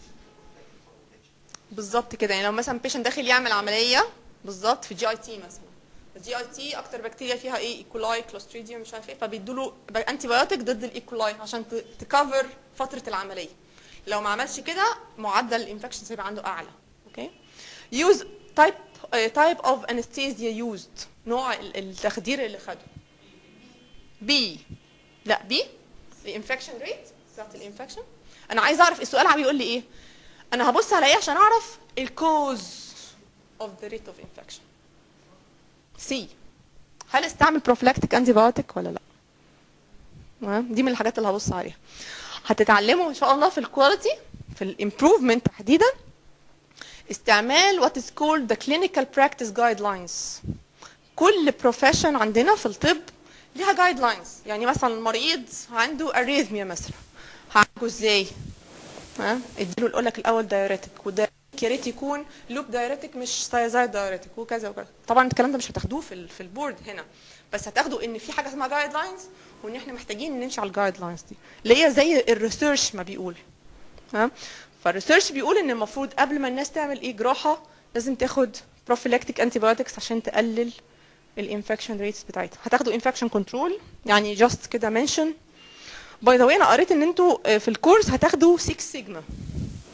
بالظبط كده يعني لو مثلا بيشنت داخل يعمل عمليه بالظبط في جي اي تي مثلا الجي اي تي اكتر بكتيريا فيها ايه ايكولاي كلوستريديوم مش عارف ايه فبيدوا له انتي بايوتيك ضد الايكولاي عشان تكفر فتره العمليه لو ما عملش كده معدل الانفكشن هيبقى عنده اعلى اوكي يوز تايب تايب اوف انستيزيا يوزد نوع ال- التخدير اللي خده بي لا بي الانفكشن ريت بتاعت الانفكشن انا عايز اعرف السؤال عم بيقول لي ايه انا هبص على ايه عشان اعرف الكوز اوف ذا ريت اوف انفكشن سي هل استعمل بروفلاكتيك انتي بايوتيك ولا لا تمام؟ دي من الحاجات اللي هبص عليها هتتعلموا ان شاء الله في الكواليتي في الامبروفمنت تحديدا استعمال what is called the clinical practice guidelines كل بروفيشن عندنا في الطب ليها جايد لاينز يعني مثلا المريض عنده اريثميا مثلا هعالجه ازاي ها اديله يقول لك الاول دايوريتك وده يا ريت يكون لوب دايوريتك مش ثايزايد دايوريتك وكذا وكذا طبعا الكلام ده مش هتاخدوه في ال- في البورد هنا بس هتاخدوا ان في حاجه اسمها جايد لاينز وان احنا محتاجين نمشي على الجايد لاينز دي اللي هي زي الريسيرش ما بيقول ها فالريسيرش بيقول ان المفروض قبل ما الناس تعمل ايه جراحه لازم تاخد بروفيلاكتيك انتي بايوتكس عشان تقلل الانفكشن ريتس بتاعتها هتاخدوا انفكشن كنترول يعني جاست كده منشن باي ذا واي انا قريت ان انتوا آه، في الكورس هتاخدوا 6 سيجما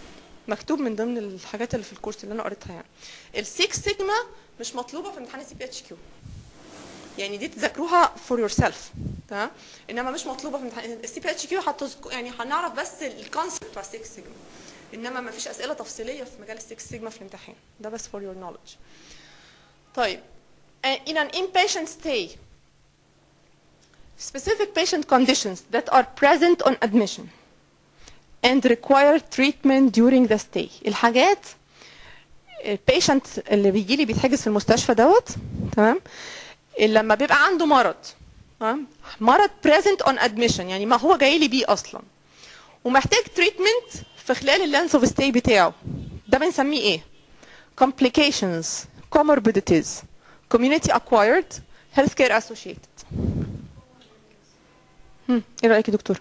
مكتوب من ضمن الحاجات اللي في الكورس اللي انا قريتها يعني السيكس سيجما مش مطلوبه في امتحان السي بي اتش كيو يعني دي تذاكروها فور يور سيلف تمام انما مش مطلوبه في امتحان السي بي اتش كيو يعني هنعرف بس الكونسبت بتاع 6 سيجما انما ما فيش اسئله تفصيليه في مجال 6 سيجما في الامتحان ده بس فور يور نوليدج طيب uh, in an inpatient stay specific patient conditions that are present on admission and require treatment during the stay الحاجات البيشنت اللي بيجي لي بيتحجز في المستشفى دوت تمام لما بيبقى عنده مرض تمام مرض present on admission يعني ما هو جاي لي بيه اصلا ومحتاج تريتمنت في خلال اللانس اوف ستاي بتاعه ده بنسميه ايه complications comorbidities community acquired healthcare associated هم، ايه رايك يا دكتور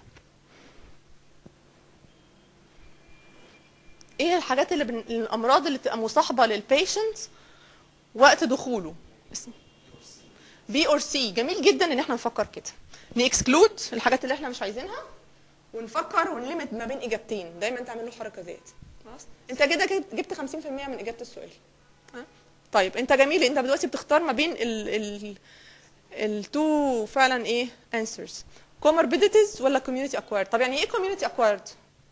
ايه الحاجات اللي بن... الامراض اللي بتبقى مصاحبه للبيشنت وقت دخوله بي اور سي جميل جدا ان احنا نفكر كده نكسكلود الحاجات اللي احنا مش عايزينها ونفكر ونلمت ما بين اجابتين دايما تعملوا الحركه ديت خلاص انت كده جبت- جبت 50% من اجابه السؤال ها؟ طيب انت جميل انت دلوقتي بتختار ما بين ال ال التو فعلا ايه answers comorbidities ولا community acquired طب يعني ايه community acquired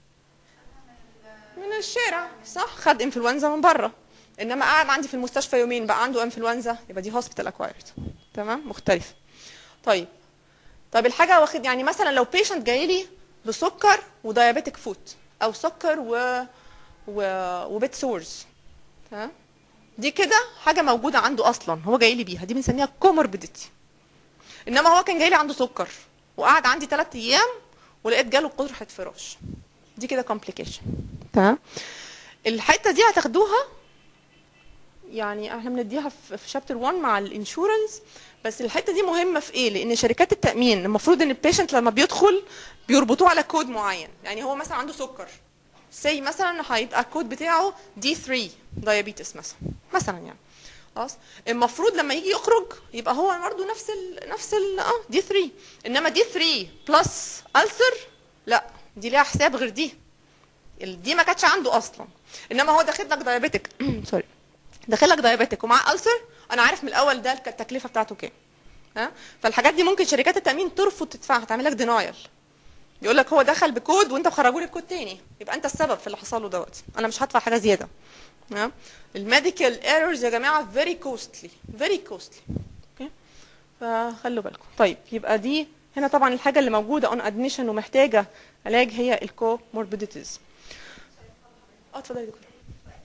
من الشارع صح خد انفلونزا من بره انما قعد عندي في المستشفى يومين بقى عنده انفلونزا يبقى دي هوسبيتال اكوايرد تمام مختلف طيب طب الحاجه واخد يعني مثلا لو بيشنت جاي لي بسكر وديابيتك فوت او سكر و و وبيت سورز تمام دي كده حاجه موجوده عنده اصلا هو جاي لي بيها دي بنسميها كوموربيديتي انما هو كان جاي لي عنده سكر وقعد عندي ثلاث ايام ولقيت جاله قرحه فراش دي كده كومبليكيشن تمام الحته دي هتاخدوها يعني احنا بنديها في في شابتر 1 مع الانشورنس بس الحته دي مهمه في ايه لان شركات التامين المفروض ان البيشنت لما بيدخل بيربطوه على كود معين يعني هو مثلا عنده سكر سي مثلا هيبقى الكود بتاعه دي 3 دايابيتس مثلا مثلا يعني خلاص المفروض لما يجي يخرج يبقى هو برضه نفس ال نفس ال اه دي 3 انما دي 3 بلس ألسر لا دي ليها حساب غير دي ال- دي ما كانتش عنده اصلا انما هو داخل لك دايابيتك سوري داخل لك دايابيتك ومعاه ألسر انا عارف من الاول ده الك- التكلفه بتاعته كام ها فالحاجات دي ممكن شركات التامين ترفض تدفعها تعمل لك دينايل يقول لك هو دخل بكود وانت مخرجوا لي بكود تاني يبقى انت السبب في اللي حصل له دوت انا مش هدفع حاجه زياده ها الميديكال ايرورز يا جماعه فيري كوستلي فيري كوستلي اوكي فخلوا بالكم طيب يبقى دي هنا طبعا الحاجه اللي موجوده اون ادميشن ومحتاجه علاج هي الكو موربيديتيز اه اتفضلي يا دكتور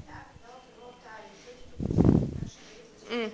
امم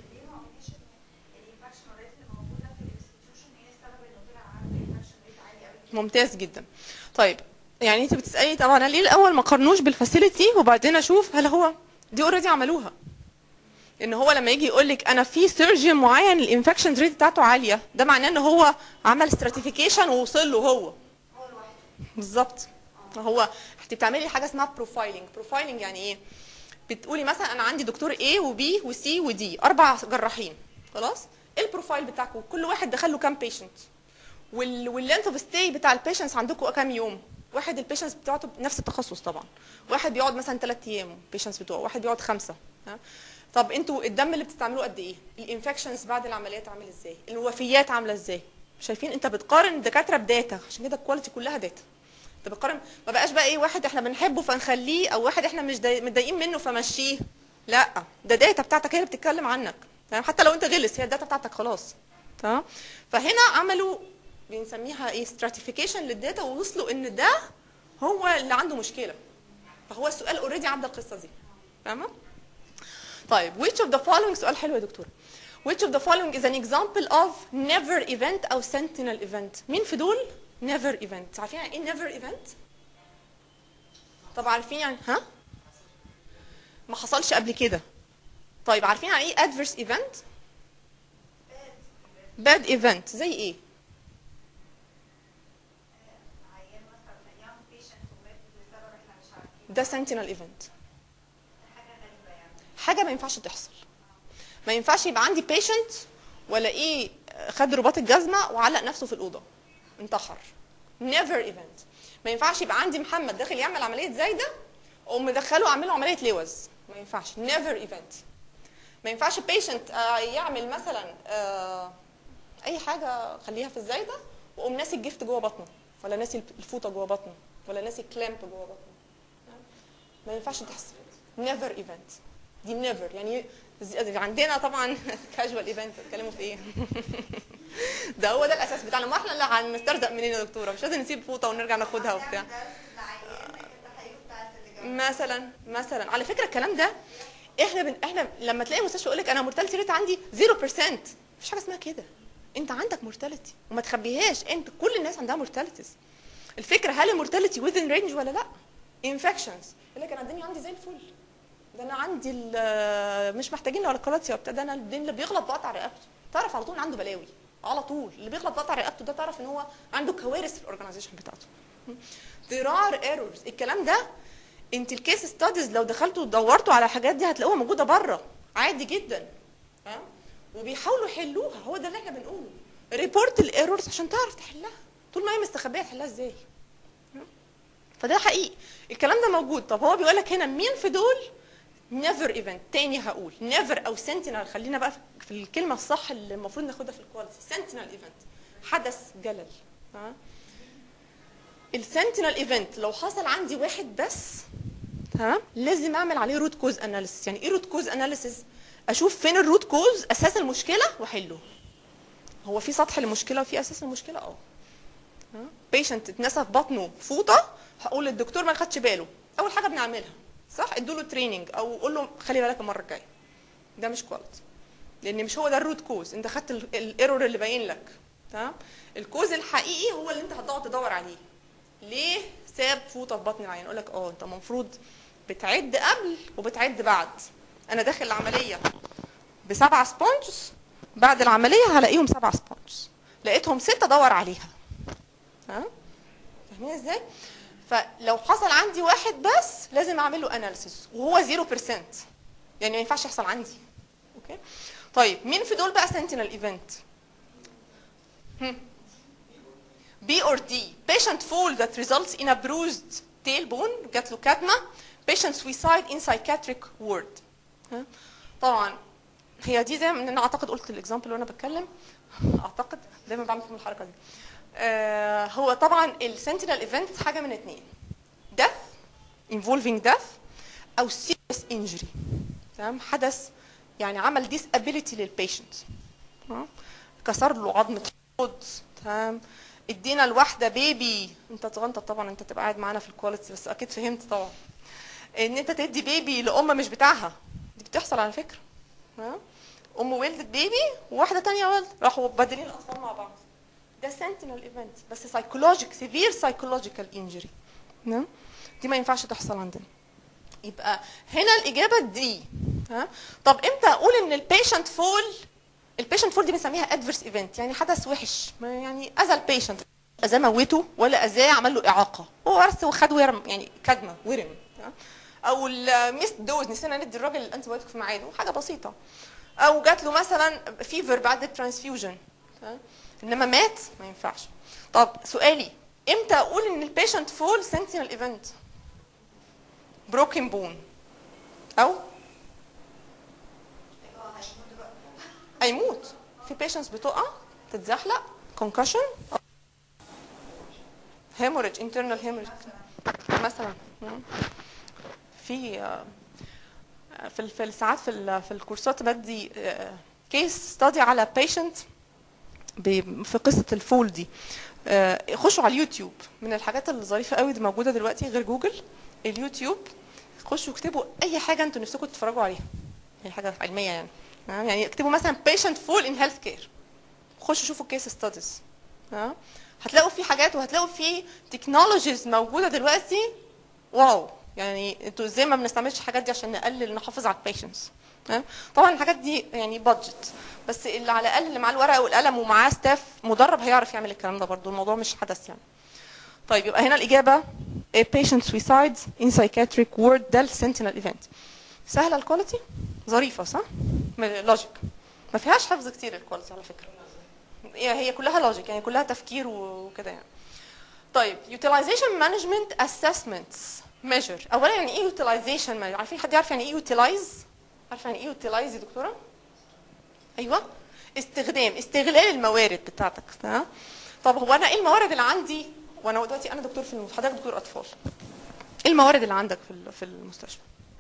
ممتاز جدا طيب يعني انت بتسالي طبعا انا ليه الاول ما قارنوش بالفاسيلتي وبعدين اشوف هل هو دي اوريدي عملوها ان هو لما يجي يقول لك انا في سيرجن معين الانفكشن ريت بتاعته عاليه ده معناه ان هو عمل ستراتيفيكيشن ووصل له هو بالظبط هو انت بتعملي حاجه اسمها بروفايلنج بروفايلنج يعني ايه بتقولي مثلا انا عندي دكتور A وبي وسي ودي اربع جراحين خلاص ايه البروفايل بتاعكم كل واحد دخل له كام بيشنت وال واللينث اوف ستاي بتاع البيشنتس عندكم كام يوم واحد البيشنتس بتاعته نفس التخصص طبعا واحد بيقعد مثلا ثلاث ايام البيشنتس بتوعه واحد بيقعد خمسه ها؟ طب انتوا الدم اللي بتستعملوه قد ايه الانفكشنز بعد العمليات عامل ازاي الوفيات عامله ازاي شايفين انت بتقارن الدكاتره بداتا عشان كده الكواليتي كلها داتا انت بتقارن ما بقاش بقى ايه واحد احنا بنحبه فنخليه او واحد احنا مش داي- متضايقين منه فمشيه لا ده داتا بتاعتك هي اللي بتتكلم عنك تمام حتى لو انت غلس هي الداتا بتاعتك خلاص تمام فهنا عملوا بنسميها ايه stratification للداتا ووصلوا ان ده هو اللي عنده مشكله فهو السؤال اوريدي عدى القصه دي فاهمه طيب which of the following سؤال حلو يا دكتور which of the following is an example of never event او sentinel event مين في دول never event عارفين يعني ايه never event طب عارفين يعني ها ما حصلش قبل كده طيب عارفين يعني ايه adverse event bad event زي ايه عيان مثلا young patient ومات بسبب احنا مش عارفين ده sentinel event حاجه غريبه يعني حاجه ما ينفعش تحصل ما ينفعش يبقى عندي بيشنت ولا ايه خد رباط الجزمه وعلق نفسه في الاوضه انتحر never event ما ينفعش يبقى عندي محمد داخل يعمل عمليه زايده اقوم مدخله اعمل له عمليه لوز ما ينفعش نيفر ايفنت ما ينفعش بيشنت يعمل مثلا آه، اي حاجه خليها في الزايده واقوم ناسي الجفت جوه بطنه ولا ناسي الفوطه جوه بطنه ولا ناسي الكلامب جوه بطنه ما ينفعش تحصل نيفر ايفنت دي نيفر يعني زي- عندنا طبعا كاجوال ايفنت بتتكلموا في ايه ده هو ده الاساس بتاعنا ما احنا اللي هنسترزق منين يا دكتوره مش لازم نسيب فوطه ونرجع ناخدها وبتاع درس العيان التحقيق بتاعت اللي جنبك. مثلا مثلا على فكره الكلام ده احنا بن... احنا لما تلاقي مستشفى يقول لك انا مورتاليتي ريت عندي 0% مفيش حاجه اسمها كده انت عندك مورتاليتي وما تخبيهاش انت كل الناس عندها مورتاليتيز الفكره هل المورتاليتي within رينج ولا لا انفكشنز يقول لك انا الدنيا عندي زي الفل ده انا عندي ال- مش محتاجين ولا كولاتيا وبتاع ده انا الدنيا اللي بيغلط بقطع رقبته تعرف على طول إن عنده بلاوي على طول اللي بيغلط بقطع رقبته ده تعرف ان هو عنده كوارث في الاورجنايزيشن بتاعته there are errors الكلام ده انت الكيس ستاديز لو دخلتوا ودورتوا على الحاجات دي هتلاقوها موجوده بره عادي جدا ها وبيحاولوا يحلوها هو ده اللي احنا بنقوله ريبورت الايرورز عشان تعرف تحلها طول ما هي مستخبيه تحلها ازاي ها؟ فده حقيقي الكلام ده موجود طب هو بيقول لك هنا مين في دول نيفر ايفنت تاني هقول نيفر او سنتينال خلينا بقى في الكلمه الصح اللي المفروض ناخدها في الكواليتي سنتينال ايفنت حدث جلل ها السنتينال ايفنت لو حصل عندي واحد بس تمام لازم اعمل عليه روت كوز اناليسيس يعني ايه روت كوز اناليسيس اشوف فين الروت كوز اساس المشكله واحله هو في سطح المشكله وفي اساس المشكله اه بيشنت اتنسى في بطنه فوطه هقول للدكتور ما خدش باله اول حاجه بنعملها صح ادوا له تريننج او قول له خلي بالك المره الجايه ده مش كواليتي لان مش هو ده الروت كوز انت خدت ال- الايرور اللي باين لك تمام الكوز الحقيقي هو اللي انت هتقعد تدور عليه ليه ساب فوطه في بطن العيان اقول لك اه انت المفروض بتعد قبل وبتعد بعد انا داخل العمليه بسبعه سبونجز بعد العمليه هلاقيهم سبعه سبونجز لقيتهم سته ادور عليها ها فاهمين ازاي فلو حصل عندي واحد بس لازم اعمل له اناليسيس وهو 0% يعني ما ينفعش يحصل عندي اوكي طيب مين في دول بقى سنتينال ايفنت B or D patient fall that results in a bruised tailbone جات له كدمة patient suicide in psychiatric ward ها؟ طبعا هي دي زي ما انا اعتقد قلت الاكزامبل وانا بتكلم اعتقد دايما بعمل فيهم الحركه دي آه هو طبعا السنتينال ايفنت حاجه من اتنين death involving death او serious injury تمام حدث يعني عمل disability للبيشنت كسر له عظمه الحوض تمام ادينا الواحده بيبي انت تغنطط طبعا انت تبقى قاعد معانا في الكواليتي بس اكيد فهمت طبعا ان انت تدي بيبي لام مش بتاعها دي بتحصل على فكره ها ام ولدت بيبي وواحده تانية ولد راحوا مبدلين الاطفال مع بعض ده سنتينال ايفنت بس سايكولوجيك سيفير سايكولوجيكال انجري دي ما ينفعش تحصل عندنا يبقى هنا الاجابه دي ها طب امتى اقول ان البيشنت فول البيشنت فول دي بنسميها ادفيرس ايفنت يعني حدث وحش ما يعني اذى البيشنت اذاه موته ولا اذاه عمل له اعاقه هو بس وخد ورم يعني كدمه ورم تمام؟ او الميس دوز نسينا ندي الراجل الانتي بايوتيك في ميعاده حاجه بسيطه او جات له مثلا فيفر بعد الترانسفيوجن انما مات ما ينفعش طب سؤالي امتى اقول ان البيشنت فول سنتينال ايفنت بروكن بون او اه هيموت بقى هيموت في بيشنتس بتقع تتزحلق كونكشن هيموريج انترنال هيموريج مثلا مم. في آه، في ال- في ساعات في ال- في الكورسات بدي كيس ستادي على بيشنت في قصه الفول دي آه، خشوا على اليوتيوب من الحاجات الظريفه قوي دي موجوده دلوقتي غير جوجل اليوتيوب خشوا اكتبوا اي حاجه انتوا نفسكم تتفرجوا عليها هي حاجه علميه يعني تمام؟ يعني اكتبوا مثلا patient fall in health care خشوا شوفوا كيس ستاديز هتلاقوا في حاجات وهتلاقوا في تكنولوجيز موجوده دلوقتي واو يعني انتوا ازاي ما بنستعملش الحاجات دي عشان نقلل نحافظ على البيشنتس طبعا الحاجات دي يعني بادجت بس اللي على الاقل اللي معاه الورقه والقلم ومعاه ستاف مدرب هيعرف يعمل الكلام ده برضو الموضوع مش حدث يعني طيب يبقى هنا الاجابه a patient suicides in psychiatric ward ده السنتينال ايفنت سهله الكواليتي ظريفه صح لوجيك ما فيهاش حفظ كتير الكواليتي على فكره هي هي كلها لوجيك يعني كلها تفكير وكده يعني طيب utilization management assessments measure اولا يعني ايه utilization measure عارفين حد يعرف يعني ايه utilize عارف يعني ايه utilize يا دكتوره ايوه استخدام استغلال الموارد بتاعتك تمام طب هو انا ايه الموارد اللي عندي وانا دلوقتي انا دكتور في المستشفى حضرتك دكتور اطفال ايه الموارد اللي عندك في ال- في المستشفى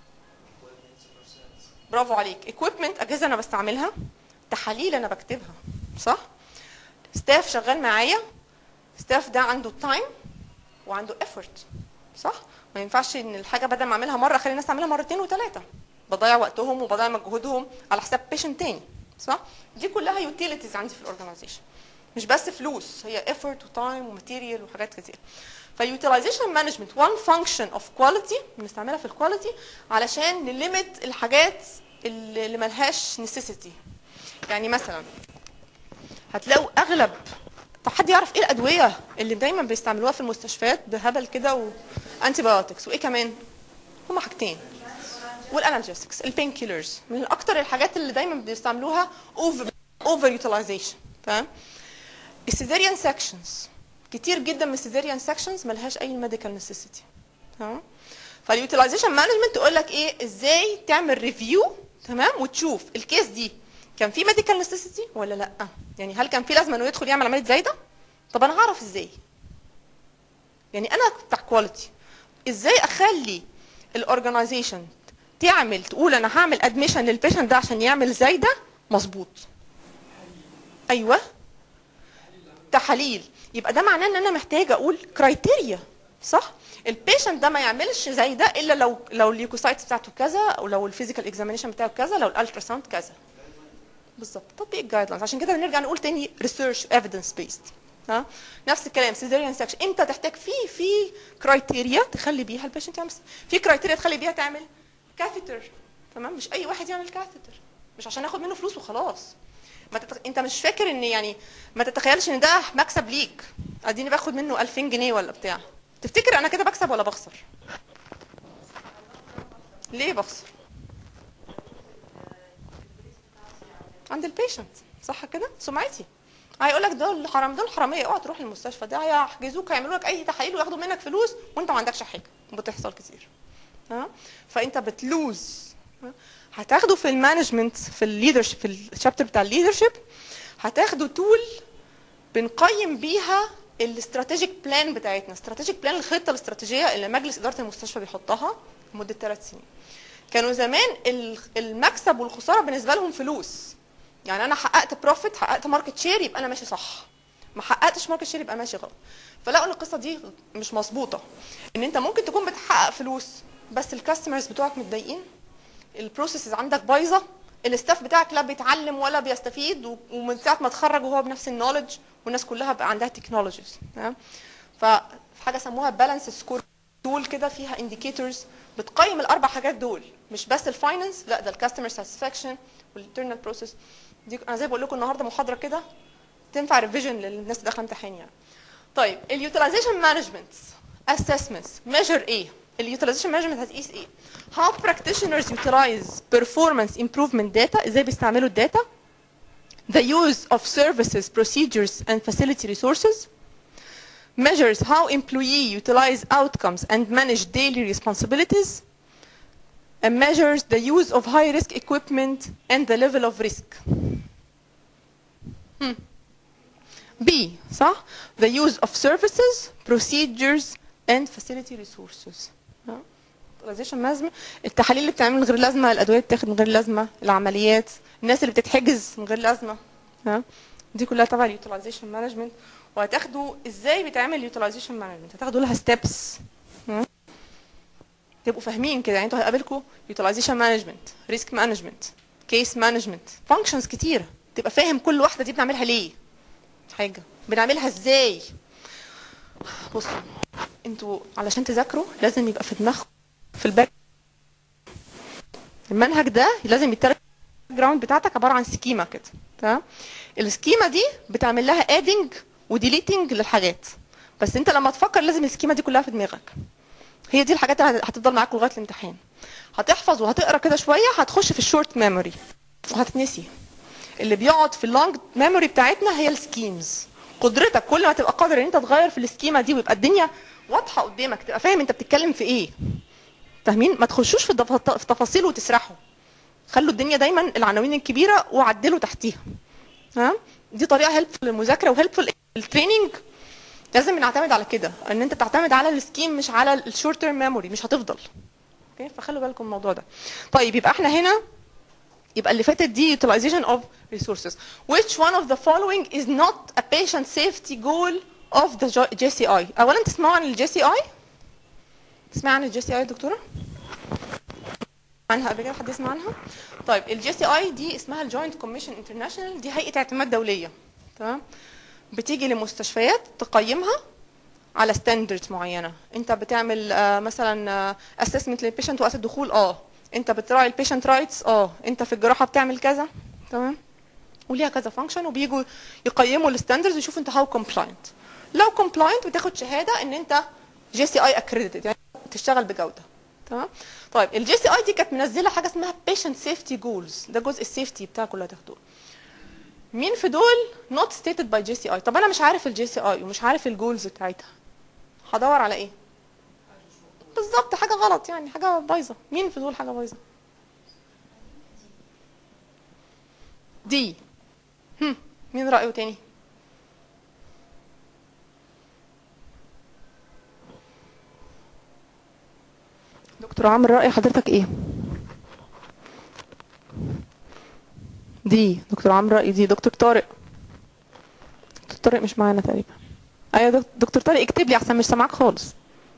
برافو عليك equipment اجهزه انا بستعملها تحاليل انا بكتبها صح ستاف شغال معايا ستاف ده عنده تايم وعنده effort صح ما ينفعش ان الحاجه بدل ما اعملها مره اخلي الناس تعملها مرتين وثلاثه بضيع وقتهم وبضيع مجهودهم على حساب بيشنت تاني صح دي كلها يوتيليتيز عندي في الاورجنايزيشن مش بس فلوس هي effort وتايم وماتيريال وحاجات كتير فاليوتيلايزيشن مانجمنت وان فانكشن اوف كواليتي بنستعملها في الكواليتي علشان نليمت الحاجات اللي اللي ملهاش نيسيسيتي يعني مثلا هتلاقوا اغلب طب حد يعرف ايه الادويه اللي دايما بيستعملوها في المستشفيات بهبل كده وانتي بايوتكس وايه كمان هما حاجتين والانالجيسكس البين كيلرز من اكتر الحاجات اللي دايما بيستعملوها اوفر اوفر يوتيلايزيشن تمام السيزيريان سكشنز كتير جدا من السيزيريان سكشنز ملهاش اي ميديكال نيسيسيتي تمام فاليوتيلايزيشن مانجمنت تقول لك ايه ازاي تعمل ريفيو تمام وتشوف الكيس دي كان في ميديكال نيسيسيتي ولا لا يعني هل كان في لازمه انه يدخل يعمل عمليه زايده طب انا هعرف ازاي يعني انا بتاع كواليتي ازاي اخلي الاورجنايزيشن تعمل تقول انا هعمل ادميشن للبيشنت ده عشان يعمل زايده مظبوط ايوه تحاليل يبقى ده معناه ان انا محتاجه اقول كرايتيريا صح البيشنت ده ما يعملش زي ده الا لو لو الليوكوسايتس بتاعته كذا او لو الفيزيكال اكزامينشن بتاعه كذا لو الالترا ساوند كذا بالظبط تطبيق الجايد لاينز عشان كده بنرجع نقول تاني ريسيرش ايفيدنس بيست ها نفس الكلام سيزيريان سكشن امتى تحتاج في في كرايتيريا تخلي بيها البيشنت يعمل في كرايتيريا تخلي بيها تعمل كاثيتر تمام مش اي واحد يعمل كاثيتر مش عشان اخد منه فلوس وخلاص ما تت... انت مش فاكر ان يعني ما تتخيلش ان ده مكسب ليك اديني باخد منه 2000 جنيه ولا بتاع تفتكر انا كده بكسب ولا بخسر ليه بخسر عند البيشنت صح كده سمعتي هيقول لك دول حرام دول حراميه اوعى تروح المستشفى ده هيحجزوك هيعملوا لك اي تحاليل وياخدوا منك فلوس وانت ما عندكش حاجه بتحصل كتير ها فانت بتلوز ها؟ هتاخده في المانجمنت في الليدرشيب في الشابتر بتاع الليدرشيب هتاخده تول بنقيم بيها الاستراتيجيك بلان بتاعتنا استراتيجيك بلان الخطه الاستراتيجيه اللي مجلس اداره المستشفى بيحطها لمده ثلاث سنين كانوا زمان ال- المكسب والخساره بالنسبه لهم فلوس يعني انا حققت بروفيت حققت ماركت شير يبقى انا ماشي صح ما حققتش ماركت شير يبقى ماشي غلط فلقوا ان القصه دي مش مظبوطه ان انت ممكن تكون بتحقق فلوس بس الكاستمرز بتوعك متضايقين البروسيسز عندك بايظه الاستاف بتاعك لا بيتعلم ولا بيستفيد و- ومن ساعه ما اتخرج وهو بنفس النولج والناس كلها بقى عندها تكنولوجيز ففي حاجه سموها بالانس سكور تول كده فيها انديكيتورز بتقيم الاربع حاجات دول مش بس الفاينانس لا ده الكاستمر ساتسفاكشن والانترنال بروسيس دي انا زي بقول لكم النهارده محاضره كده تنفع ريفيجن للناس اللي داخله امتحان يعني طيب اليوتيلايزيشن مانجمنت assessments measure ايه اليوتيلايزيشن مانجمنت هتقيس ايه how practitioners utilize performance improvement data ازاي بيستعملوا الداتا the use of services procedures and facility resources measures how employee utilize outcomes and manage daily responsibilities and measures the use of high risk equipment and the level of risk Hmm. B صح the use of services procedures and facility resources ها؟ utilization management التحاليل اللي بتعمل من غير لازمه الادويه اللي بتاخد من غير لازمه العمليات الناس اللي بتتحجز من غير لازمه ها دي كلها تبع اليوتيلايزيشن مانجمنت وهتاخدوا ازاي بيتعمل اليوتيلايزيشن مانجمنت هتاخدوا لها ستيبس تبقوا فاهمين كده يعني انتوا هيقابلكم يوتيلايزيشن مانجمنت ريسك مانجمنت كيس مانجمنت فانكشنز كتيره تبقى فاهم كل واحده دي بنعملها ليه حاجه بنعملها ازاي بصوا انتوا علشان تذاكروا لازم يبقى في دماغكم في الباك المنهج ده لازم يترجم الجراوند بتاعتك عباره عن سكيما كده تمام السكيما دي بتعمل لها ادنج وديليتنج للحاجات بس انت لما تفكر لازم السكيما دي كلها في دماغك هي دي الحاجات اللي هتفضل معاك لغايه الامتحان هتحفظ وهتقرا كده شويه هتخش في الشورت ميموري وهتتنسي اللي بيقعد في اللونج ميموري بتاعتنا هي السكيمز قدرتك كل ما تبقى قادر ان انت تغير في السكيما دي ويبقى الدنيا واضحه قدامك تبقى فاهم انت بتتكلم في ايه فاهمين ما تخشوش في الدف- في تفاصيل وتسرحوا خلوا الدنيا دايما العناوين الكبيره وعدلوا تحتيها ها دي طريقه هيلب للمذاكره وهيلب التريننج لازم نعتمد على كده ان انت تعتمد على السكيم مش على الشورت تيرم ميموري مش هتفضل اوكي فخلوا بالكم من الموضوع ده طيب يبقى احنا هنا يبقى اللي فاتت دي utilization of resources which one of the following is not a patient safety goal of the JCI اولا تسمعوا عن الجي سي اي تسمع عن الجي سي اي دكتوره عنها قبل كده حد يسمع عنها طيب الجي سي اي دي اسمها الجوينت كوميشن انترناشونال دي هيئه اعتماد دوليه تمام بتيجي لمستشفيات تقيمها على ستاندردز معينه انت بتعمل آه، مثلا اسسمنت للبيشنت وقت الدخول اه انت بتراعي البيشنت رايتس اه انت في الجراحه بتعمل كذا تمام وليها كذا فانكشن وبيجوا يقيموا الستاندردز ويشوفوا انت هاو كومبلاينت لو كومبلاينت بتاخد شهاده ان انت جي سي اي اكريديتد يعني بتشتغل بجوده تمام طيب الجي سي اي دي كانت منزله حاجه اسمها بيشنت سيفتي جولز ده جزء السيفتي بتاع كل هتاخدوه مين في دول not stated by جي سي اي طب انا مش عارف الجي سي اي ومش عارف الجولز بتاعتها هدور على ايه بالظبط حاجه غلط يعني حاجه بايظه مين في دول حاجه بايظه دي هم. مين رايه تاني دكتور عمرو رأي حضرتك ايه دي دكتور عمرو رأي دي دكتور طارق دكتور طارق مش معانا تقريبا ايوه دك- دكتور طارق اكتب لي احسن مش سامعك خالص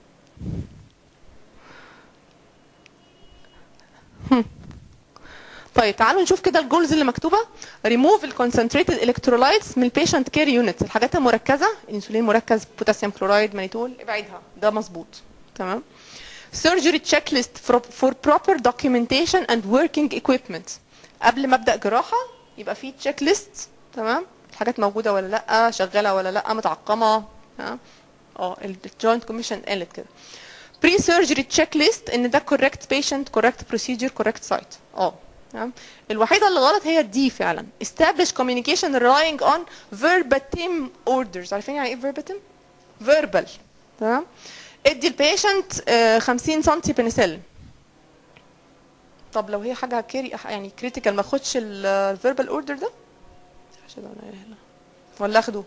هم. طيب تعالوا نشوف كده الجولز اللي مكتوبه ريموف الكونسنتريتد الكترولايتس من البيشنت كير يونت الحاجات المركزه الانسولين مركز بوتاسيوم كلورايد مانيتول ابعدها ده مظبوط تمام surgery checklist for, for proper documentation and working equipment قبل ما ابدا جراحه يبقى في تشيك ليست تمام الحاجات موجوده ولا لا شغاله ولا لا متعقمه تمام اه الجوينت كوميشن قالت كده بري سيرجري تشيك ليست ان ده كوريكت بيشنت كوريكت بروسيجر كوريكت سايت اه تمام الوحيده اللي غلط هي الدي فعلا establish communication relying on verbatim orders عارفين يعني ايه verbatim verbal تمام ادي البيشنت 50 سم بنسلين طب لو هي حاجه كيري يعني كريتيكال ما اخدش الفيربال اوردر ده أشهد أن لا إله إلا الله. ولا اخده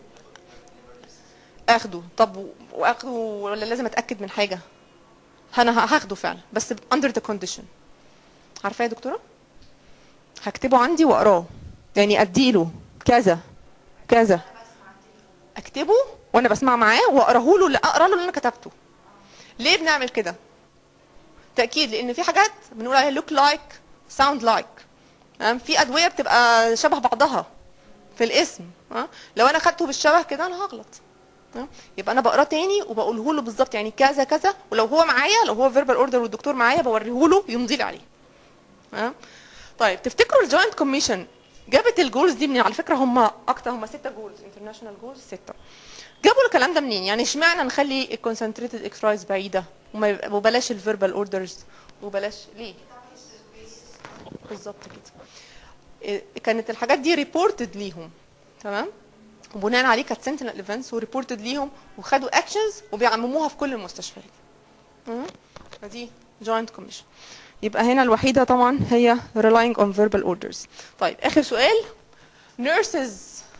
اخده طب و- واخده ولا لازم اتاكد من حاجه انا ه- هاخده فعلا بس under the condition عارفه يا دكتوره هكتبه عندي واقراه يعني اديله كذا كذا اكتبه وانا بسمع معاه واقراه له اللي اقرا له اللي انا كتبته ليه بنعمل كده تاكيد لان في حاجات بنقول عليها look like sound like تمام في ادويه بتبقى شبه بعضها في الاسم ها لو انا خدته بالشبه كده انا هغلط ها؟ يبقى انا بقراه تاني وبقوله له بالظبط يعني كذا كذا ولو هو معايا لو هو فيربال اوردر والدكتور معايا بوريه له يمضي لي عليه ها طيب تفتكروا الجوينت كوميشن جابت الجولز دي منين على فكره هم اكتر هم ستة جولز انترناشونال جولز ستة جابوا الكلام ده منين يعني اشمعنى نخلي الكونسنتريتد اكسرايز بعيده وما يبقى- وبلاش الفيربال اوردرز وبلاش ليه بالظبط كده إيه، كانت الحاجات دي ريبورتد ليهم تمام وبناء عليه كانت سنتينل ايفنتس وريبورتد ليهم وخدوا اكشنز وبيعمموها في كل المستشفيات تمام؟ فدي جوينت كوميشن يبقى هنا الوحيده طبعا هي relying on verbal orders طيب اخر سؤال nurses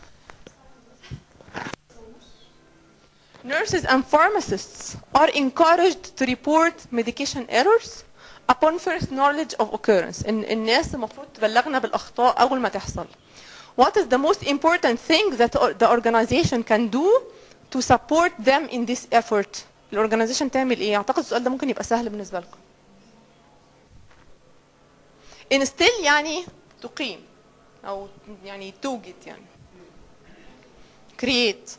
Nurses and pharmacists are encouraged to report medication errors upon first knowledge of occurrence. إن الناس المفروض تبلغنا بالأخطاء أول ما تحصل. What is the most important thing that the organization can do to support them in this effort? الأورجنايزيشن تعمل إيه؟ أعتقد السؤال ده ممكن يبقى سهل بالنسبة لكم. instill يعني تقيم أو يعني توجد يعني. create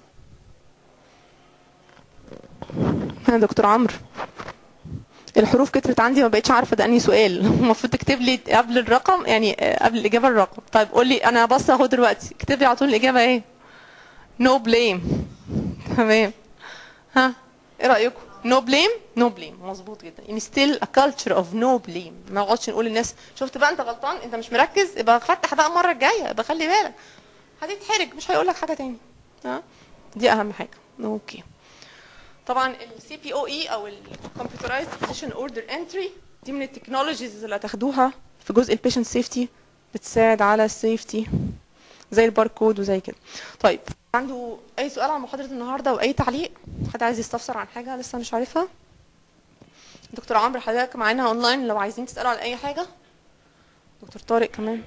يا دكتور عمرو الحروف كترت عندي ما بقتش عارفه ده انهي سؤال المفروض تكتب لي قبل الرقم يعني آه، قبل الاجابه الرقم طيب قول لي انا بص اهو دلوقتي اكتب لي على طول الاجابه ايه نو بليم تمام ها ايه رايكم نو بليم نو بليم مظبوط جدا يعني ستيل ا كلتشر اوف نو بليم ما نقعدش نقول للناس شفت بقى انت غلطان انت مش مركز يبقى فتح بقى المره الجايه يبقى خلي بالك هتتحرج مش هيقول لك حاجه تاني ها دي اهم حاجه اوكي طبعا السي بي او اي او الكمبيوترايزد بوزيشن اوردر انتري دي من التكنولوجيز اللي هتاخدوها في جزء البيشنت سيفتي بتساعد على السيفتي زي الباركود وزي كده طيب عنده اي سؤال عن محاضره النهارده واي تعليق حد عايز يستفسر عن حاجه لسه مش عارفها دكتور عمرو حضرتك معانا اونلاين لو عايزين تسالوا عن اي حاجه دكتور طارق كمان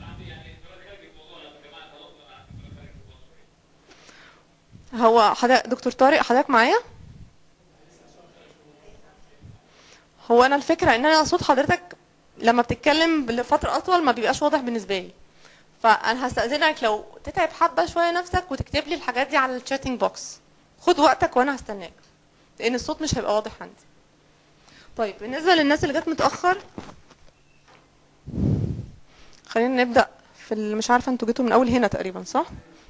هو حضرتك دكتور طارق حضرتك معايا هو انا الفكره ان انا صوت حضرتك لما بتتكلم لفتره اطول ما بيبقاش واضح بالنسبه لي فانا هستاذنك لو تتعب حبه شويه نفسك وتكتب لي الحاجات دي على الشاتنج بوكس خد وقتك وانا هستناك لان الصوت مش هيبقى واضح عندي طيب بالنسبه للناس اللي جت متاخر خلينا نبدا في ال- مش عارفه انتوا جيتوا من اول هنا تقريبا صح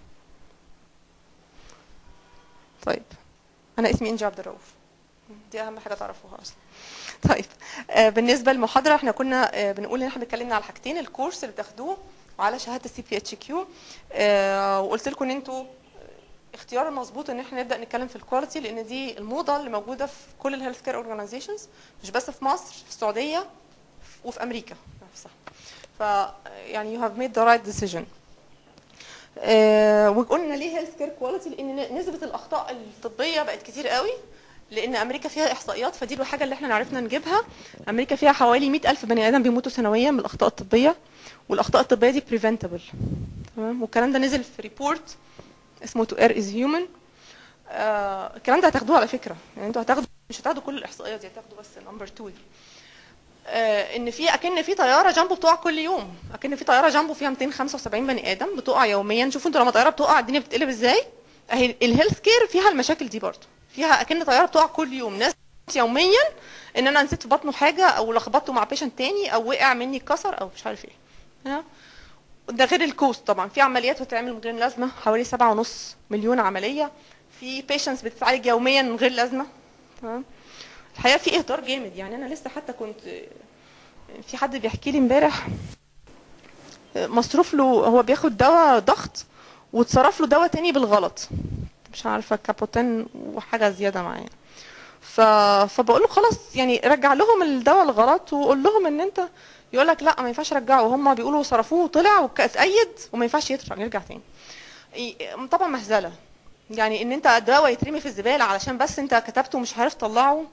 طيب انا اسمي انجي عبد الرؤوف دي اهم حاجه تعرفوها اصلا طيب آه، بالنسبه للمحاضره احنا كنا آه، بنقول ان احنا اتكلمنا على حاجتين الكورس اللي بتاخدوه وعلى شهاده السي بي اتش كيو وقلت لكم ان انتوا اختيار المظبوط ان احنا نبدا نتكلم في الكواليتي لان دي الموضه اللي موجوده في كل الهيلث كير اورجانيزيشنز مش بس في مصر في السعوديه وفي امريكا نفسها ف يعني you have made the right decision آه، وقلنا ليه هيلث كير كواليتي لان نسبه الاخطاء الطبيه بقت كتير قوي لان امريكا فيها احصائيات فدي الحاجه اللي احنا عرفنا نجيبها امريكا فيها حوالي 100 الف بني ادم بيموتوا سنويا من الاخطاء الطبيه والاخطاء الطبيه دي بريفنتبل تمام والكلام ده نزل في ريبورت اسمه تو اير از هيومن الكلام ده هتاخدوه على فكره يعني انتوا هتاخدوا مش هتاخدوا كل الاحصائيات دي هتاخدوا بس نمبر 2 دي آه، ان في اكن في طياره جامبو بتقع كل يوم اكن في طياره جامبو فيها 275 بني ادم بتقع يوميا شوفوا انتوا لما طياره بتقع الدنيا بتتقلب ازاي اهي الهيلث كير فيها المشاكل دي برضه فيها اكن طياره بتقع كل يوم ناس يوميا ان انا نسيت في بطنه حاجه او لخبطته مع بيشنت تاني او وقع مني اتكسر او مش عارف ايه ها؟ ده غير الكوست طبعا في عمليات بتتعمل من غير لازمه حوالي سبعة ونص مليون عمليه في بيشنتس بتتعالج يوميا من غير لازمه تمام الحقيقه في اهدار جامد يعني انا لسه حتى كنت في حد بيحكي لي امبارح مصروف له هو بياخد دواء ضغط واتصرف له دواء تاني بالغلط مش عارفه كابوتين وحاجه زياده معايا ف... فبقول له خلاص يعني رجع لهم الدواء الغلط وقول لهم ان انت يقول لك لا ما ينفعش رجعه هم بيقولوا صرفوه وطلع واتأيد وما ينفعش يرجع يرجع تاني ي- طبعا مهزله يعني ان انت الدواء يترمي في الزباله علشان بس انت كتبته ومش عارف تطلعه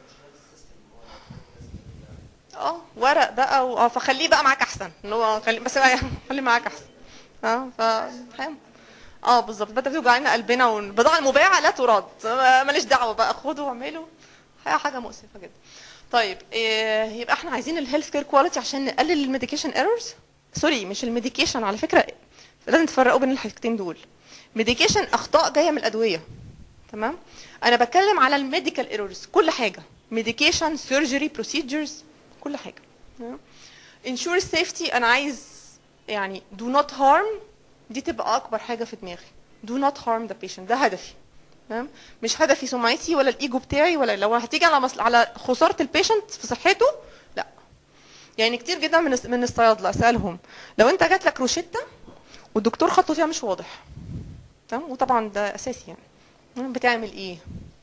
اه ورق بقى و... اه فخليه بقى معاك احسن ان هو خلي بس بقى خليه معاك احسن اه ف فاهم اه بالظبط بدأ بتوجع لنا قلبنا والبضاعه المباعه لا تراد آه، ماليش دعوه بقى خدوا واعملوا حاجه حاجه مؤسفه جدا طيب إيه يبقى احنا عايزين الهيلث كير كواليتي عشان نقلل الميديكيشن ايرورز سوري مش الميديكيشن على فكره لازم تفرقوا بين الحاجتين دول ميديكيشن اخطاء جايه من الادويه تمام انا بتكلم على الميديكال ايرورز كل حاجه ميديكيشن سيرجري بروسيجرز كل حاجه انشور سيفتي انا عايز يعني do not harm دي تبقى اكبر حاجه في دماغي do not harm the patient ده هدفي تمام مش هدفي سمعتي ولا الايجو بتاعي ولا لو هتيجي على مصل... على خساره البيشنت في صحته لا يعني كتير جدا من الس- من الصيادله اسالهم لو انت جات لك روشته والدكتور خطه فيها مش واضح تمام وطبعا ده اساسي يعني تمام؟ بتعمل ايه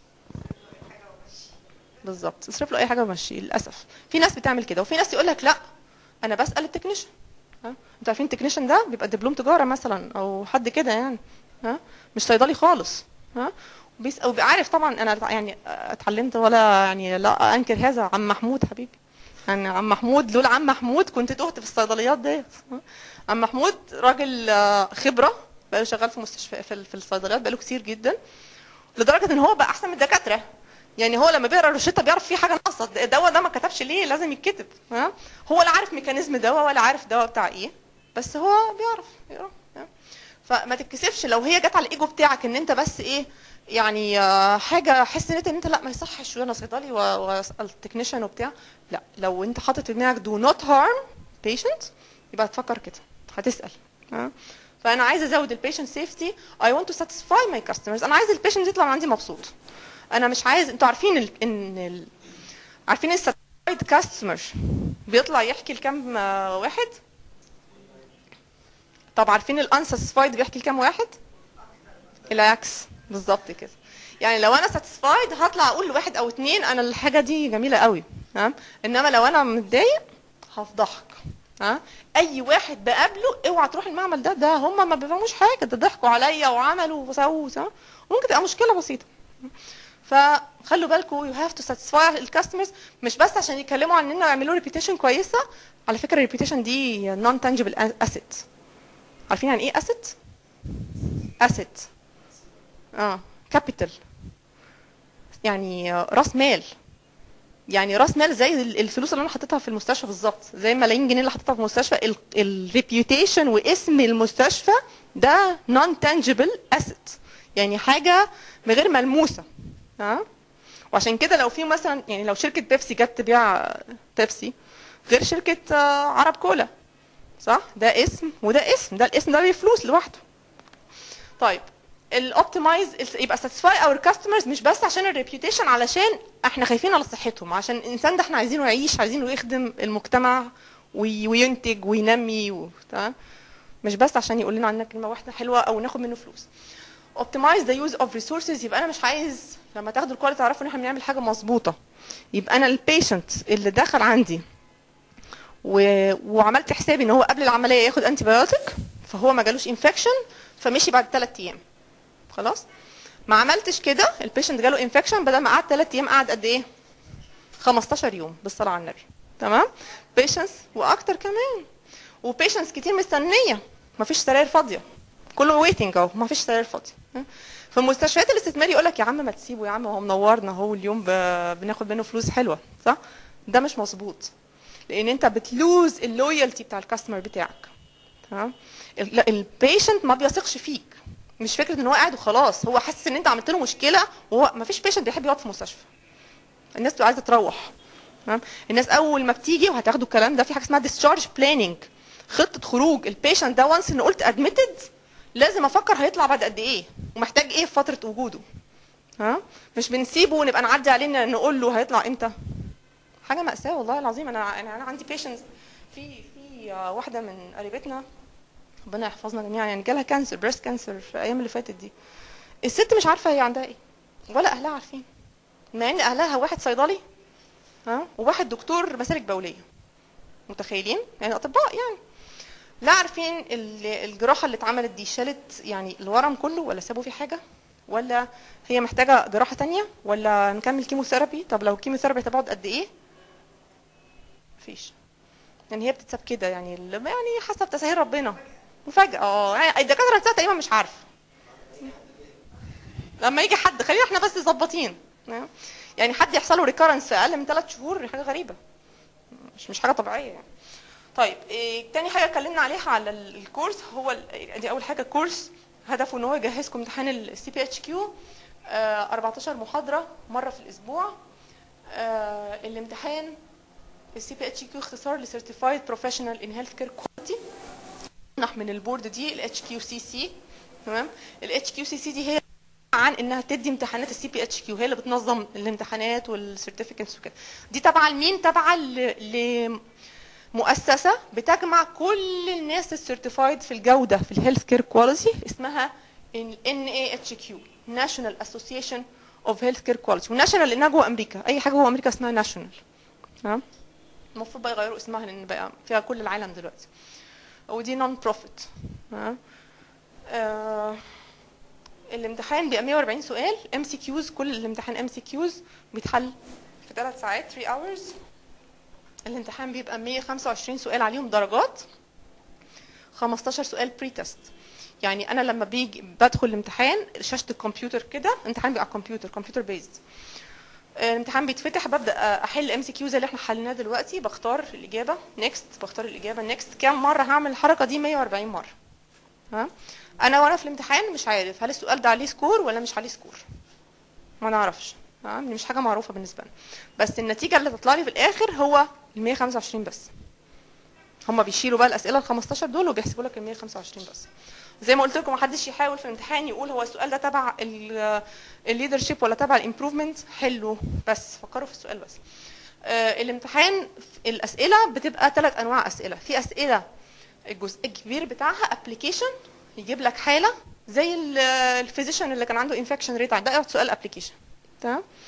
بالظبط اصرف له اي حاجه ومشيه للاسف في ناس بتعمل كده وفي ناس يقول لك لا انا بسال التكنيشن ها انتوا عارفين التكنيشن ده بيبقى دبلوم تجاره مثلا او حد كده يعني ها مش صيدلي خالص ها وبيسال وبيبقى عارف طبعا انا يعني اتعلمت ولا يعني لا انكر هذا عم محمود حبيبي يعني عم محمود لولا عم محمود كنت تهت في الصيدليات ديت ها؟ عم محمود راجل آه، خبره بقى شغال في مستشفى في ال- في الصيدليات بقاله كتير جدا لدرجه ان هو بقى احسن من الدكاتره يعني هو لما بيقرا الروشته بيعرف فيه حاجه ناقصه الدواء ده ما كتبش ليه لازم يتكتب ها هو لا عارف ميكانيزم دواء ولا عارف دواء بتاع ايه بس هو بيعرف يقرا ها؟ فما تتكسفش لو هي جت على الايجو بتاعك ان انت بس ايه يعني آه، حاجه حس ان انت ان انت لا ما يصحش وانا صيدلي و- واسال تكنيشن وبتاع لا لو انت حاطط في دماغك دو نوت هارم بيشنت يبقى تفكر كده هتسال ها فانا عايزه ازود البيشنت سيفتي اي ونت تو ساتيسفاي ماي كاستمرز انا عايز البيشنت يطلع من عندي مبسوط انا مش عايز انتوا عارفين ال... ان ال... عارفين الساتيسفايد كاستمر بيطلع يحكي لكام آه، واحد طب عارفين الانساتيسفايد بيحكي لكام واحد العكس بالظبط كده يعني لو انا ساتيسفايد هطلع اقول لواحد او اتنين انا الحاجه دي جميله قوي تمام انما لو انا متضايق هفضحك ها اي واحد بقابله اوعى تروح المعمل ده ده هم ما بيفهموش حاجه ده ضحكوا عليا وعملوا وسووا ها؟ ممكن تبقى مشكله بسيطه فخلوا بالكم يو هاف تو ساتيسفاي الكاستمرز مش بس عشان يتكلموا عننا ويعملوا ريبيتيشن كويسه على فكره الريبيتيشن دي نون تانجبل اسيت عارفين يعني ايه اسيت اسيت اه كابيتال يعني آه، راس مال يعني راس مال زي ال- الفلوس اللي انا حطيتها في المستشفى بالظبط زي الملايين جنيه اللي حطيتها في المستشفى الريبيوتيشن واسم المستشفى ده نون تانجبل اسيت يعني حاجه غير ملموسه ها وعشان كده لو في مثلا يعني لو شركه بيبسي جت تبيع بيبسي غير شركه آه، عرب كولا صح ده اسم وده اسم ده الاسم ده ليه فلوس لوحده طيب الاوبتمايز يبقى ساتيسفاي اور كاستمرز مش بس عشان الريبيوتيشن علشان احنا خايفين على صحتهم عشان الانسان ده احنا عايزينه يعيش عايزينه يخدم المجتمع وي- وينتج وينمي و- تمام مش بس عشان يقول لنا عننا كلمه واحده حلوه او ناخد منه فلوس optimize the use of resources يبقى انا مش عايز لما تاخدوا الكواليتي تعرفوا ان احنا بنعمل حاجه مظبوطه يبقى انا البيشنت اللي دخل عندي و... وعملت حسابي ان هو قبل العمليه ياخد انتي بايوتيك فهو ما جالوش انفكشن فمشي بعد ثلاث ايام خلاص ما عملتش كده البيشنت جاله انفكشن بدل ما قعد ثلاث ايام قعد قد ايه 15 يوم بالصلاه على النبي تمام بيشنس واكتر كمان وبيشنس كتير مستنيه ما فيش سراير فاضيه كله ويتنج اهو ما فيش سراير فاضيه في مستشفيات الاستثمار يقول لك يا عم ما تسيبه يا عم هو منورنا هو اليوم ب... بناخد منه فلوس حلوه صح ده مش مظبوط لان انت بتلوز اللويالتي بتاع الكاستمر بتاعك تمام البيشنت ما بيثقش فيك مش فكره ان هو قاعد وخلاص هو حاسس ان انت عملت له مشكله وهو ما فيش بيشنت بيحب يقعد في مستشفى الناس بتبقى عايزه تروح تمام الناس اول ما بتيجي وهتاخدوا الكلام ده في حاجه اسمها ديسشارج بلاننج خطه خروج البيشنت ده وانس ان قلت ادميتد لازم افكر هيطلع بعد قد ايه ومحتاج ايه في فتره وجوده ها مش بنسيبه ونبقى نعدي عليه نقول له هيطلع امتى حاجه ماساه والله العظيم انا انا, أنا عندي بيشنت في في آه، واحده من قريبتنا ربنا يحفظنا جميعا يعني جالها كانسر بريست كانسر في الايام اللي فاتت دي الست مش عارفه هي عندها ايه ولا اهلها عارفين مع ان اهلها واحد صيدلي ها وواحد دكتور مسالك بوليه متخيلين يعني اطباء يعني لا عارفين ال- الجراحه اللي اتعملت دي شالت يعني الورم كله ولا سابوا فيه حاجه ولا هي محتاجه جراحه تانية ولا نكمل كيموثيرابي طب لو الكيموثيرابي هتقعد قد ايه مفيش يعني هي بتتساب كده يعني ال- يعني حسب تسهيل ربنا مفاجاه اه يعني الدكاتره نفسها تقريبا مش عارفه لما يجي حد خلينا احنا بس ظباطين يعني حد يحصل له ريكارنس في اقل من ثلاث شهور دي حاجه غريبه مش مش حاجه طبيعيه يعني طيب إيه تاني حاجه اتكلمنا عليها على ال- الكورس هو ال- دي اول حاجه كورس هدفه ان هو يجهزكم امتحان السي بي اتش كيو 14 محاضره مره في الاسبوع آه، الامتحان السي بي اتش كيو اختصار لسيرتيفايد بروفيشنال ان هيلث كير كواليتي منح من البورد دي الاتش كيو سي سي تمام الاتش كيو سي سي دي هي عن انها تدي امتحانات السي بي اتش كيو هي اللي بتنظم الامتحانات والسيرتيفيكتس وكده دي تابعه لمين تابعه ل- لمؤسسه بتجمع كل الناس السيرتيفايد في الجوده في الهيلث كير كواليتي اسمها ان اي اتش كيو ناشونال اسوسيشن اوف هيلث كير كواليتي وناشونال لانها جوه امريكا اي حاجه جوه امريكا اسمها ناشونال تمام المفروض بقى يغيروا اسمها لان بقى فيها كل العالم دلوقتي ودي نون بروفيت الامتحان بيبقى 140 سؤال ام سي كيوز كل الامتحان ام سي كيوز بيتحل في 3 ساعات 3 hours الامتحان بيبقى 125 سؤال عليهم درجات 15 سؤال بري تيست يعني انا لما بيجي بدخل الامتحان شاشه الكمبيوتر كده امتحان بيبقى على الكمبيوتر كمبيوتر بيزد الامتحان بيتفتح ببدا احل ام سي كيوز اللي احنا حليناه دلوقتي بختار الاجابه نيكست بختار الاجابه نيكست كام مره هعمل الحركه دي 140 مره ها انا وانا في الامتحان مش عارف هل السؤال ده عليه سكور ولا مش عليه سكور ما نعرفش ها دي مش حاجه معروفه بالنسبه لنا بس النتيجه اللي تطلع لي في الاخر هو ال 125 بس هم بيشيلوا بقى الاسئله ال 15 دول وبيحسبوا لك ال 125 بس زي ما قلت لكم محدش يحاول في الامتحان يقول هو السؤال ده تبع الليدرشيب ولا تبع الامبروفمنت حلوا بس فكروا في السؤال بس آه الامتحان الاسئله بتبقى ثلاث انواع اسئله في اسئله الجزء الكبير بتاعها ابلكيشن يجيب لك حاله زي الفيزيشن اللي كان عنده انفكشن ريت ده سؤال ابلكيشن تمام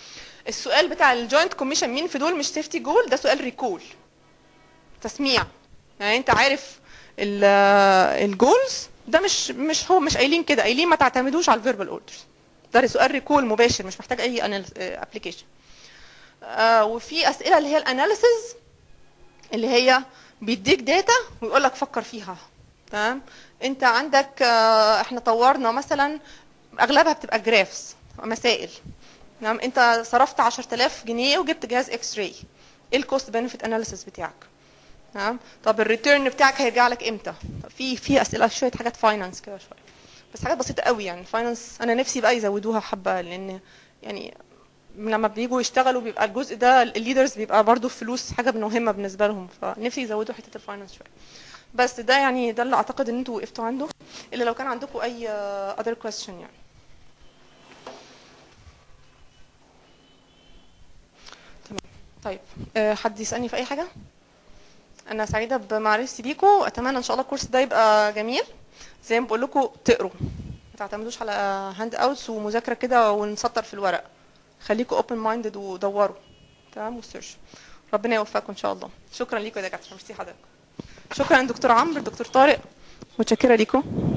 السؤال بتاع الجوينت كوميشن مين في دول مش سيفتي جول ده سؤال ريكول تسميع يعني انت عارف الجولز ده مش مش هو مش قايلين كده قايلين ما تعتمدوش على الفيربال اوردرز ده سؤال ريكول مباشر مش محتاج اي ابلكيشن وفي اسئله اللي هي الاناليسز اللي هي بيديك داتا ويقول لك فكر فيها تمام انت عندك آه، احنا طورنا مثلا اغلبها بتبقى جرافس مسائل نعم انت صرفت 10000 جنيه وجبت جهاز اكس راي ايه الكوست بنفيت اناليسيس بتاعك تمام طب الريتيرن بتاعك هيرجع لك امتى طب في في اسئله شويه حاجات فاينانس كده شويه بس حاجات بسيطه قوي يعني فاينانس انا نفسي بقى يزودوها حبه لان يعني لما بييجوا يشتغلوا بيبقى الجزء ده الليدرز بيبقى برضو فلوس حاجه مهمه بالنسبه لهم فنفسي يزودوا حته الفاينانس شويه بس ده يعني ده اللي اعتقد ان انتوا وقفتوا عنده الا لو كان عندكم اي uh, other question يعني تمام طيب آه، حد يسالني في اي حاجه انا سعيده بمعرفتي بيكم اتمنى ان شاء الله الكورس ده يبقى جميل زي ما بقول لكم تقروا ما تعتمدوش على هاند اوتس ومذاكره كده ونسطر في الورق خليكم اوبن مايندد ودوروا تمام وسيرش ربنا يوفقكم ان شاء الله شكرا ليكم يا دكاتره ميرسي حضرتك شكرا دكتور عمرو دكتور طارق متشكره ليكم